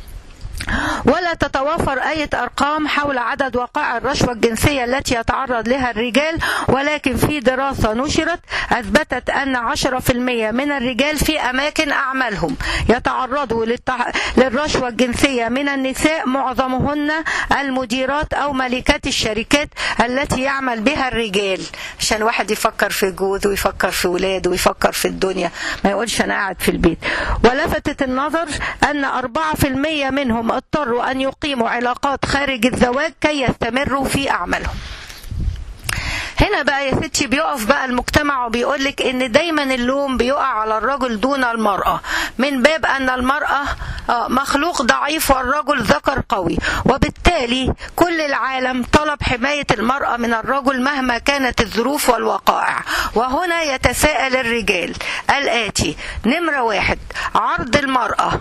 ولا تتوافر أي أرقام حول عدد وقائع الرشوة الجنسية التي يتعرض لها الرجال ولكن في دراسة نشرت أثبتت أن 10% من الرجال في أماكن أعمالهم يتعرضوا للتح... للرشوة الجنسية من النساء معظمهن المديرات أو مالكات الشركات التي يعمل بها الرجال عشان واحد يفكر في جوزه ويفكر في ولاده ويفكر في الدنيا ما يقولش أنا قاعد في البيت ولفتت النظر أن 4% منهم اضطروا أن يقيموا علاقات خارج الزواج كي يستمروا في أعمالهم هنا بقى يا ستي بيقف بقى المجتمع وبيقول لك ان دايما اللوم بيقع على الرجل دون المراه من باب ان المراه مخلوق ضعيف والرجل ذكر قوي وبالتالي كل العالم طلب حمايه المراه من الرجل مهما كانت الظروف والوقائع وهنا يتساءل الرجال الاتي نمره واحد عرض المراه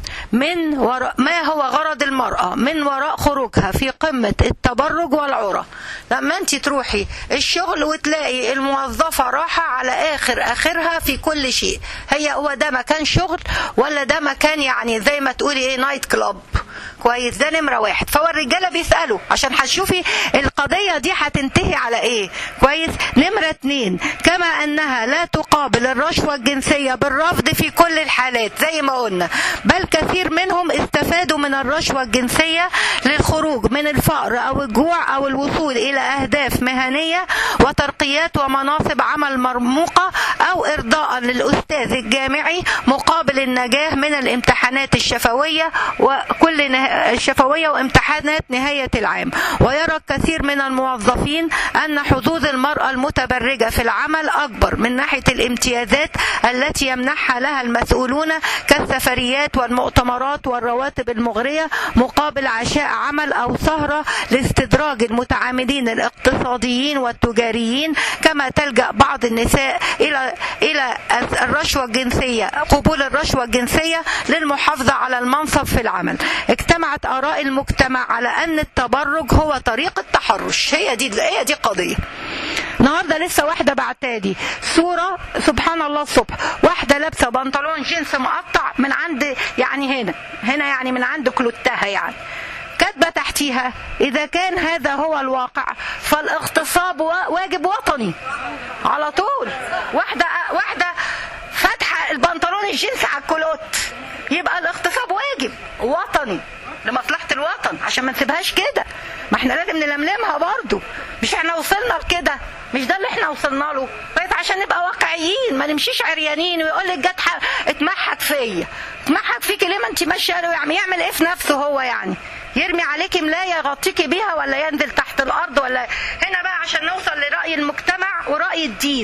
من وراء ما هو غرض المرأة من وراء خروجها في قمة التبرج والعرى لما انت تروحي الشغل وتلاقي الموظفة راحة على آخر آخرها في كل شيء هي هو ده مكان شغل ولا ده مكان يعني زي ما تقولي ايه نايت كلاب كويس ده نمرة واحد فهو الرجالة بيسألوا عشان هتشوفي القضية دي هتنتهي على ايه كويس نمرة اتنين كما انها لا تقابل الرشوة الجنسية بالرفض في كل الحالات زي ما قلنا بل كثير منهم استفادوا من الرشوة الجنسية للخروج من الفقر او الجوع او الوصول الى اهداف مهنية وترقيات ومناصب عمل مرموقة او ارضاء للاستاذ الجامعي مقابل النجاح من الامتحانات الشفوية وكل نه... الشفوية وامتحانات نهاية العام ويرى الكثير من الموظفين أن حظوظ المرأة المتبرجة في العمل أكبر من ناحية الامتيازات التي يمنحها لها المسؤولون كالسفريات والمؤتمرات والرواتب المغرية مقابل عشاء عمل أو سهرة لاستدراج المتعاملين الاقتصاديين والتجاريين كما تلجأ بعض النساء إلى إلى الرشوة الجنسية قبول الرشوة الجنسية للمحافظة على المنصب في العمل اجتمعت آراء المجتمع على أن التبرج هو طريق التحرش هي دي هي دي قضية النهارده لسه واحده بعتالي صوره سبحان الله الصبح واحده لابسه بنطلون جينز مقطع من عند يعني هنا هنا يعني من عند كلوتها يعني كاتبه تحتيها اذا كان هذا هو الواقع فالاغتصاب واجب وطني على طول واحده واحده فاتحه البنطلون الجينز على الكلوت يبقى الاغتصاب واجب وطني لمصلحة الوطن عشان ما نسيبهاش كده ما احنا لازم نلملمها برضو مش احنا وصلنا لكده مش ده اللي احنا وصلنا له بقيت عشان نبقى واقعيين ما نمشيش عريانين ويقول لك جت اتمحك فيا اتمحك فيكي ليه ما انت ماشيه يعني يعمل ايه في نفسه هو يعني يرمي عليكي ملايه يغطيكي بيها ولا ينزل تحت الارض ولا هنا بقى عشان نوصل لراي المجتمع وراي الدين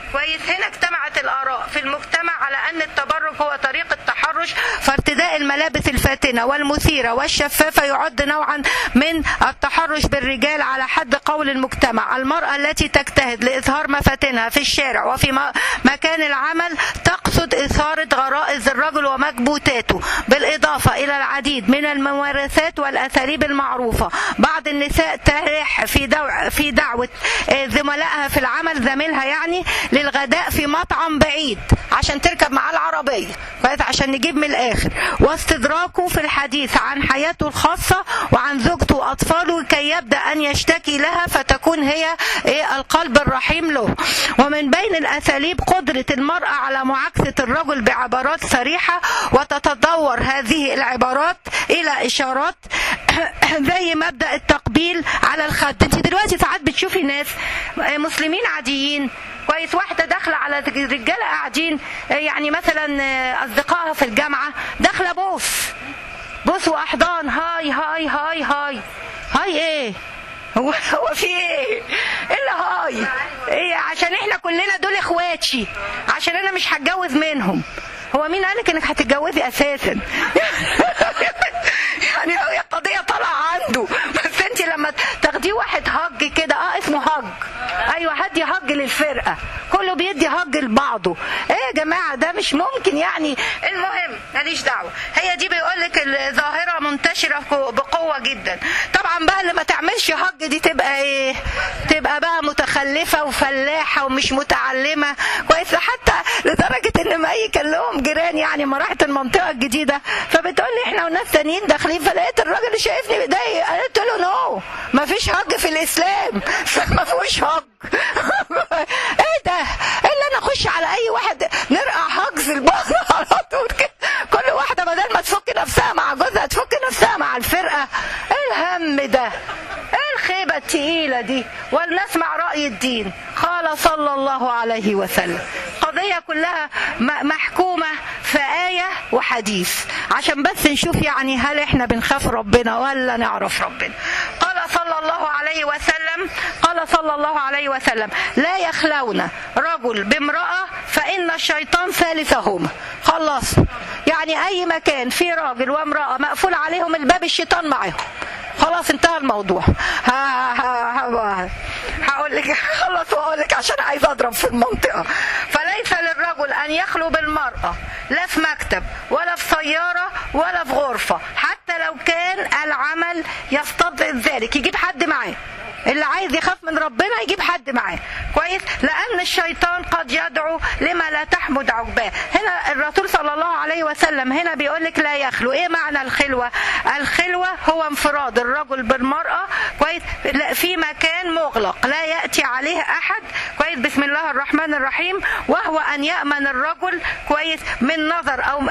كويس هنا اجتمعت الآراء في المجتمع على أن التبرج هو طريق التحرش فارتداء الملابس الفاتنة والمثيرة والشفافة يعد نوعا من التحرش بالرجال على حد قول المجتمع المرأة التي تجتهد لإظهار مفاتنها في الشارع وفي م- مكان العمل تقصد إثارة غرائز الرجل ومكبوتاته بالإضافة إلى العديد من الممارسات والأساليب المعروفة بعض النساء تلح في دو... في دعوة آه، زملائها في العمل زميلها يعني للغداء في مطعم بعيد عشان تركب معاه العربية كويس عشان نجيب من الآخر واستدراكه في الحديث عن حياته الخاصة وعن زوجته وأطفاله كي يبدأ أن يشتكي لها فتكون هي إيه القلب الرحيم له ومن بين الأساليب قدرة المرأة على معاكسة الرجل بعبارات صريحة وتتدور هذه العبارات إلى إشارات زي مبدأ التقبيل على الخد انت دلوقتي ساعات بتشوفي ناس مسلمين عاديين كويس واحده داخله على رجاله قاعدين يعني مثلا اصدقائها في الجامعه داخله بوس بوس واحضان هاي هاي هاي هاي هاي ايه هو هو في ايه؟ ايه اللي هاي؟ ايه عشان احنا كلنا دول اخواتي عشان انا مش هتجوز منهم هو مين قالك انك هتتجوزي اساسا؟ يعني هي القضيه طالعه عنده بس انت لما تاخديه واحد هج كده اه اسمه هج ايوه هدي هج للفرقه كله بيدي هج لبعضه ايه يا جماعه ده مش ممكن يعني المهم ماليش دعوه هي دي بيقول لك الظاهره منتشره بقوه جدا طبعا بقى اللي ما تعملش هج دي تبقى ايه تبقى بقى متخلفه وفلاحه ومش متعلمه كويس حتى لدرجه ان مي كان لهم جيران يعني ما راحت المنطقه الجديده فبتقول لي احنا وناس تانيين داخلين فلقيت الراجل اللي شايفني متضايق قلت له نو ما فيش هج في الاسلام ما فيهوش هج ايه ده ايه اللي انا اخش على اي واحد نرقع هجز البقر على طول كده كل واحده بدل ما تفك نفسها مع جوزها تفك نفسها مع الفرقه ايه الهم ده ايه الخيبه التقيله دي ولنسمع راي الدين قال صلى الله عليه وسلم قضيه كلها محكومه في ايه وحديث عشان بس نشوف يعني هل احنا بنخاف ربنا ولا نعرف ربنا قال صلى الله عليه وسلم قال صلى الله عليه وسلم لا يخلون رجل بامرأة فإن الشيطان ثالثهما خلاص يعني أي مكان فيه راجل وامرأة مقفول عليهم الباب الشيطان معاهم خلاص انتهى الموضوع ها ها ها هقول لك خلص واقول لك عشان عايز اضرب في المنطقه فليس للرجل ان يخلو بالمراه لا في مكتب ولا في سياره ولا في غرفه حتى لو كان العمل يستضعف ذلك يجيب حد معاه اللي عايز يخاف من ربنا يجيب حد معاه كويس لان الشيطان قد يدعو لما لا تحمد عقباه هنا الرسول صلى الله عليه وسلم هنا بيقول لك لا يخلو ايه معنى الخلوه الخلوه هو انفراد الرجل بالمراه كويس في مكان مغلق لا ياتي عليه احد كويس بسم الله الرحمن الرحيم وهو ان يامن الرجل كويس من نظر او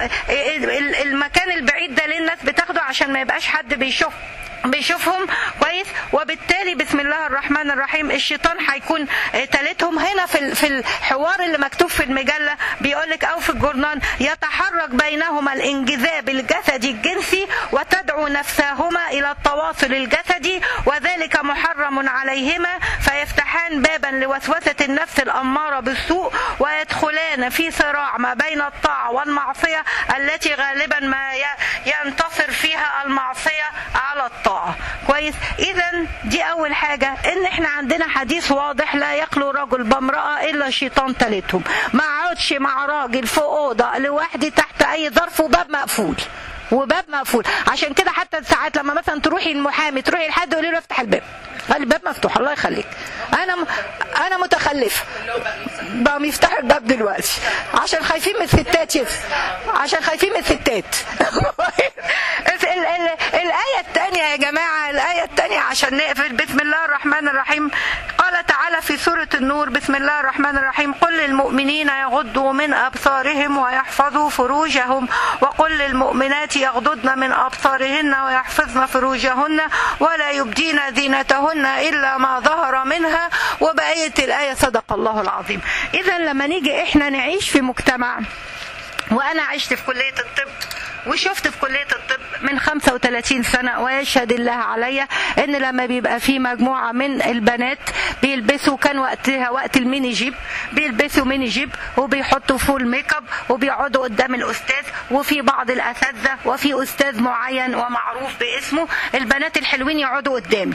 المكان البعيد ده ليه الناس بتاخده عشان ما يبقاش حد بيشوف بيشوفهم كويس وبالتالي بسم الله الرحمن الرحيم الشيطان هيكون تالتهم هنا في في الحوار اللي مكتوب في المجله بيقول لك او في الجورنال يتحرك بينهما الانجذاب الجسدي الجنسي وتدعو نفسهما الى التواصل الجسدي وذلك محرم عليهما فيفتحان بابا لوسوسه النفس الاماره بالسوء ويدخلان في صراع ما بين الطاعه والمعصيه التي غالبا ما ينتصر فيها المعصيه على الطاعه الطاعة كويس اذا دي اول حاجة ان احنا عندنا حديث واضح لا يخلو رجل بامرأة الا شيطان تالتهم ما اقعدش مع راجل في اوضة لوحدي تحت اي ظرف وباب مقفول وباب مقفول عشان كده حتى ساعات لما مثلا تروحي المحامي تروحي لحد يقول له افتح الباب قال الباب مفتوح الله يخليك انا م... انا متخلفه بقوا يفتحوا الباب دلوقتي عشان خايفين من الستات يس عشان خايفين من الستات ال... ال... الايه الثانيه يا جماعه الايه الثانيه عشان نقفل بسم الله الرحمن الرحيم قال تعالى في سوره النور بسم الله الرحمن الرحيم قل للمؤمنين يغضوا من ابصارهم ويحفظوا فروجهم وقل للمؤمنات يغضضن من ابصارهن ويحفظن فروجهن ولا يبدين زينتهن الا ما ظهر منها وبقيه الايه صدق الله العظيم اذا لما نيجي احنا نعيش في مجتمع وانا عشت في كليه الطب وشفت في كلية الطب من 35 سنة ويشهد الله عليا ان لما بيبقى في مجموعة من البنات بيلبسوا كان وقتها وقت الميني جيب بيلبسوا ميني جيب وبيحطوا فول ميك اب وبيقعدوا قدام الاستاذ وفي بعض الاساتذة وفي استاذ معين ومعروف باسمه البنات الحلوين يقعدوا قدامي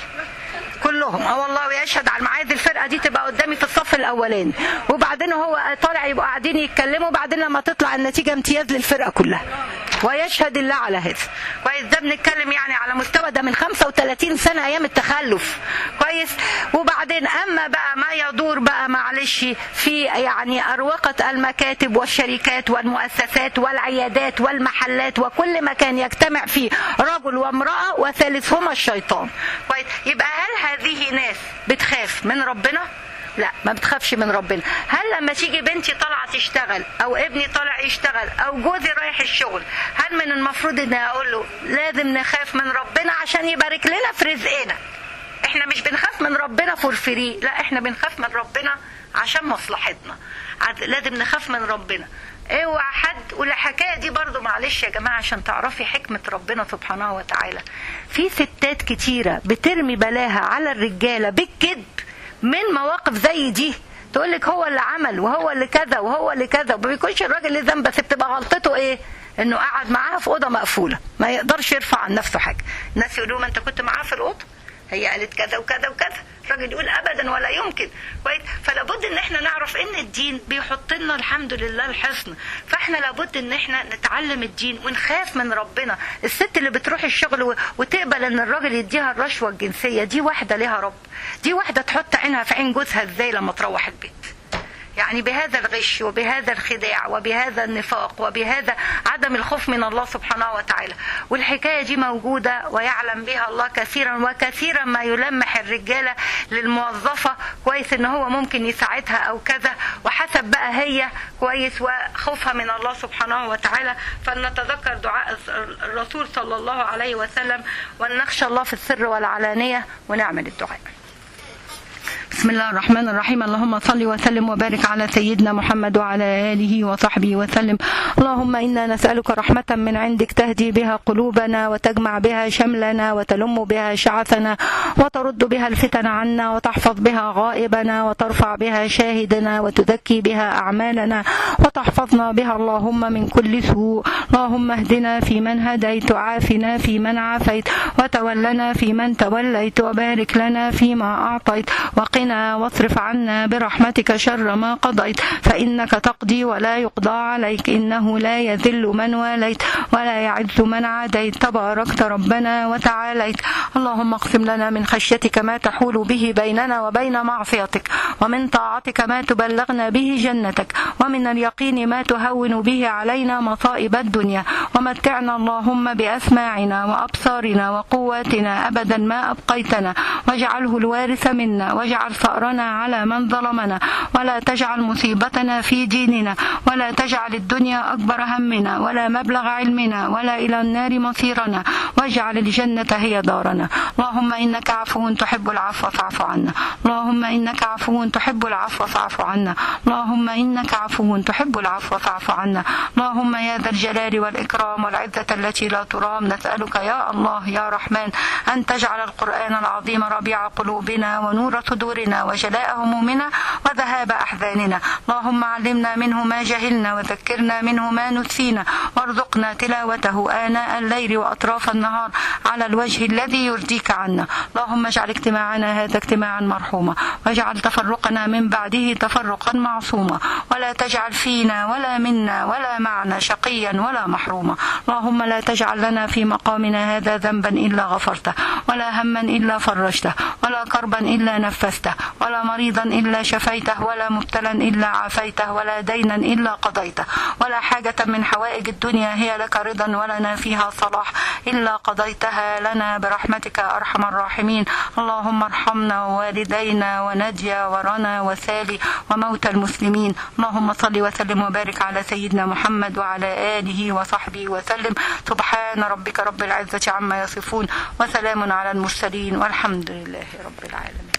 كلهم اه والله ويشهد على المعايد الفرقه دي تبقى قدامي في الصف الاولاني وبعدين هو طالع يبقوا قاعدين يتكلموا وبعدين لما تطلع النتيجه امتياز للفرقه كلها ويشهد الله على هذا كويس ده بنتكلم يعني على مستوى ده من 35 سنه ايام التخلف كويس وبعدين اما بقى ما يدور بقى معلش في يعني اروقه المكاتب والشركات والمؤسسات والعيادات والمحلات وكل مكان يجتمع فيه رجل وامراه وثالثهما الشيطان كويس يبقى هل هذه ناس بتخاف من ربنا لا ما بتخافش من ربنا هل لما تيجي بنتي طالعه تشتغل او ابني طالع يشتغل او جوزي رايح الشغل هل من المفروض اني اقول له لازم نخاف من ربنا عشان يبارك لنا في رزقنا احنا مش بنخاف من ربنا فور فري لا احنا بنخاف من ربنا عشان مصلحتنا لازم نخاف من ربنا اوعى حد والحكايه دي برضو معلش يا جماعه عشان تعرفي حكمه ربنا سبحانه وتعالى في ستات كتيره بترمي بلاها على الرجاله بالكذب من مواقف زي دي تقول لك هو اللي عمل وهو اللي كذا وهو اللي كذا وما بيكونش الراجل اللي ذنب بس بتبقى غلطته ايه؟ انه قعد معاها في اوضه مقفوله ما يقدرش يرفع عن نفسه حاجه الناس يقولوا ما انت كنت معاها في الاوضه هي قالت كذا وكذا وكذا الراجل يقول ابدا ولا يمكن كويس فلا بد ان احنا نعرف ان الدين بيحط لنا الحمد لله الحصن فاحنا لابد ان احنا نتعلم الدين ونخاف من ربنا الست اللي بتروح الشغل وتقبل ان الراجل يديها الرشوه الجنسيه دي واحده ليها رب دي واحده تحط عينها في عين جوزها ازاي لما تروح البيت يعني بهذا الغش وبهذا الخداع وبهذا النفاق وبهذا عدم الخوف من الله سبحانه وتعالى والحكاية دي موجودة ويعلم بها الله كثيرا وكثيرا ما يلمح الرجالة للموظفة كويس ان هو ممكن يساعدها او كذا وحسب بقى هي كويس وخوفها من الله سبحانه وتعالى فلنتذكر دعاء الرسول صلى الله عليه وسلم ونخشى الله في السر والعلانية ونعمل الدعاء بسم الله الرحمن الرحيم اللهم صل وسلم وبارك على سيدنا محمد وعلى آله وصحبه وسلم اللهم إنا نسألك رحمة من عندك تهدي بها قلوبنا وتجمع بها شملنا وتلم بها شعثنا وترد بها الفتن عنا وتحفظ بها غائبنا وترفع بها شاهدنا وتزكي بها أعمالنا وتحفظنا بها اللهم من كل سوء اللهم اهدنا في من هديت وعافنا في من عافيت وتولنا في من توليت وبارك لنا فيما أعطيت وقنا واصرف عنا برحمتك شر ما قضيت فإنك تقضي ولا يقضى عليك إنه لا يذل من واليت ولا يعز من عاديت تباركت ربنا وتعاليت اللهم اقسم لنا من خشيتك ما تحول به بيننا وبين معصيتك ومن طاعتك ما تبلغنا به جنتك ومن اليقين ما تهون به علينا مصائب الدنيا ومتعنا اللهم بأسماعنا وأبصارنا وقواتنا أبدا ما أبقيتنا واجعله الوارث منا واجعل ثأرنا على من ظلمنا ولا تجعل مصيبتنا في ديننا ولا تجعل الدنيا أكبر همنا ولا مبلغ علمنا ولا إلى النار مصيرنا واجعل الجنة هي دارنا اللهم إنك عفو تحب العفو فاعف عنا اللهم إنك عفو تحب العفو فاعف عنا اللهم إنك عفو تحب العفو فاعف عنا اللهم يا ذا الجلال والإكرام والعزة التي لا ترام نسألك يا الله يا رحمن أن تجعل القرآن العظيم ربيع قلوبنا ونور صدورنا وجلاء همومنا وذهاب أحزاننا اللهم علمنا منه ما جهلنا وذكرنا منه ما نسينا وارزقنا تلاوته آناء الليل وأطراف النهار على الوجه الذي يرضيك عنا اللهم اجعل اجتماعنا هذا اجتماعا مرحوما واجعل تفرقنا من بعده تفرقا معصوما ولا تجعل فينا ولا منا ولا معنا شقيا ولا محروما اللهم لا تجعل لنا في مقامنا هذا ذنبا إلا غفرته ولا هما إلا فرجته ولا كربا إلا نفسته ولا مريضا إلا شفيته ولا مبتلا إلا عافيته ولا دينا إلا قضيته ولا حاجة من حوائج الدنيا هي لك رضا ولنا فيها صلاح إلا قضيتها لنا برحمتك أرحم الراحمين اللهم ارحمنا ووالدينا ونجيا ورنا وسالي وموتى المسلمين اللهم صل وسلم وبارك على سيدنا محمد وعلى آله وصحبه وسلم سبحان ربك رب العزة عما يصفون وسلام على المرسلين والحمد لله رب العالمين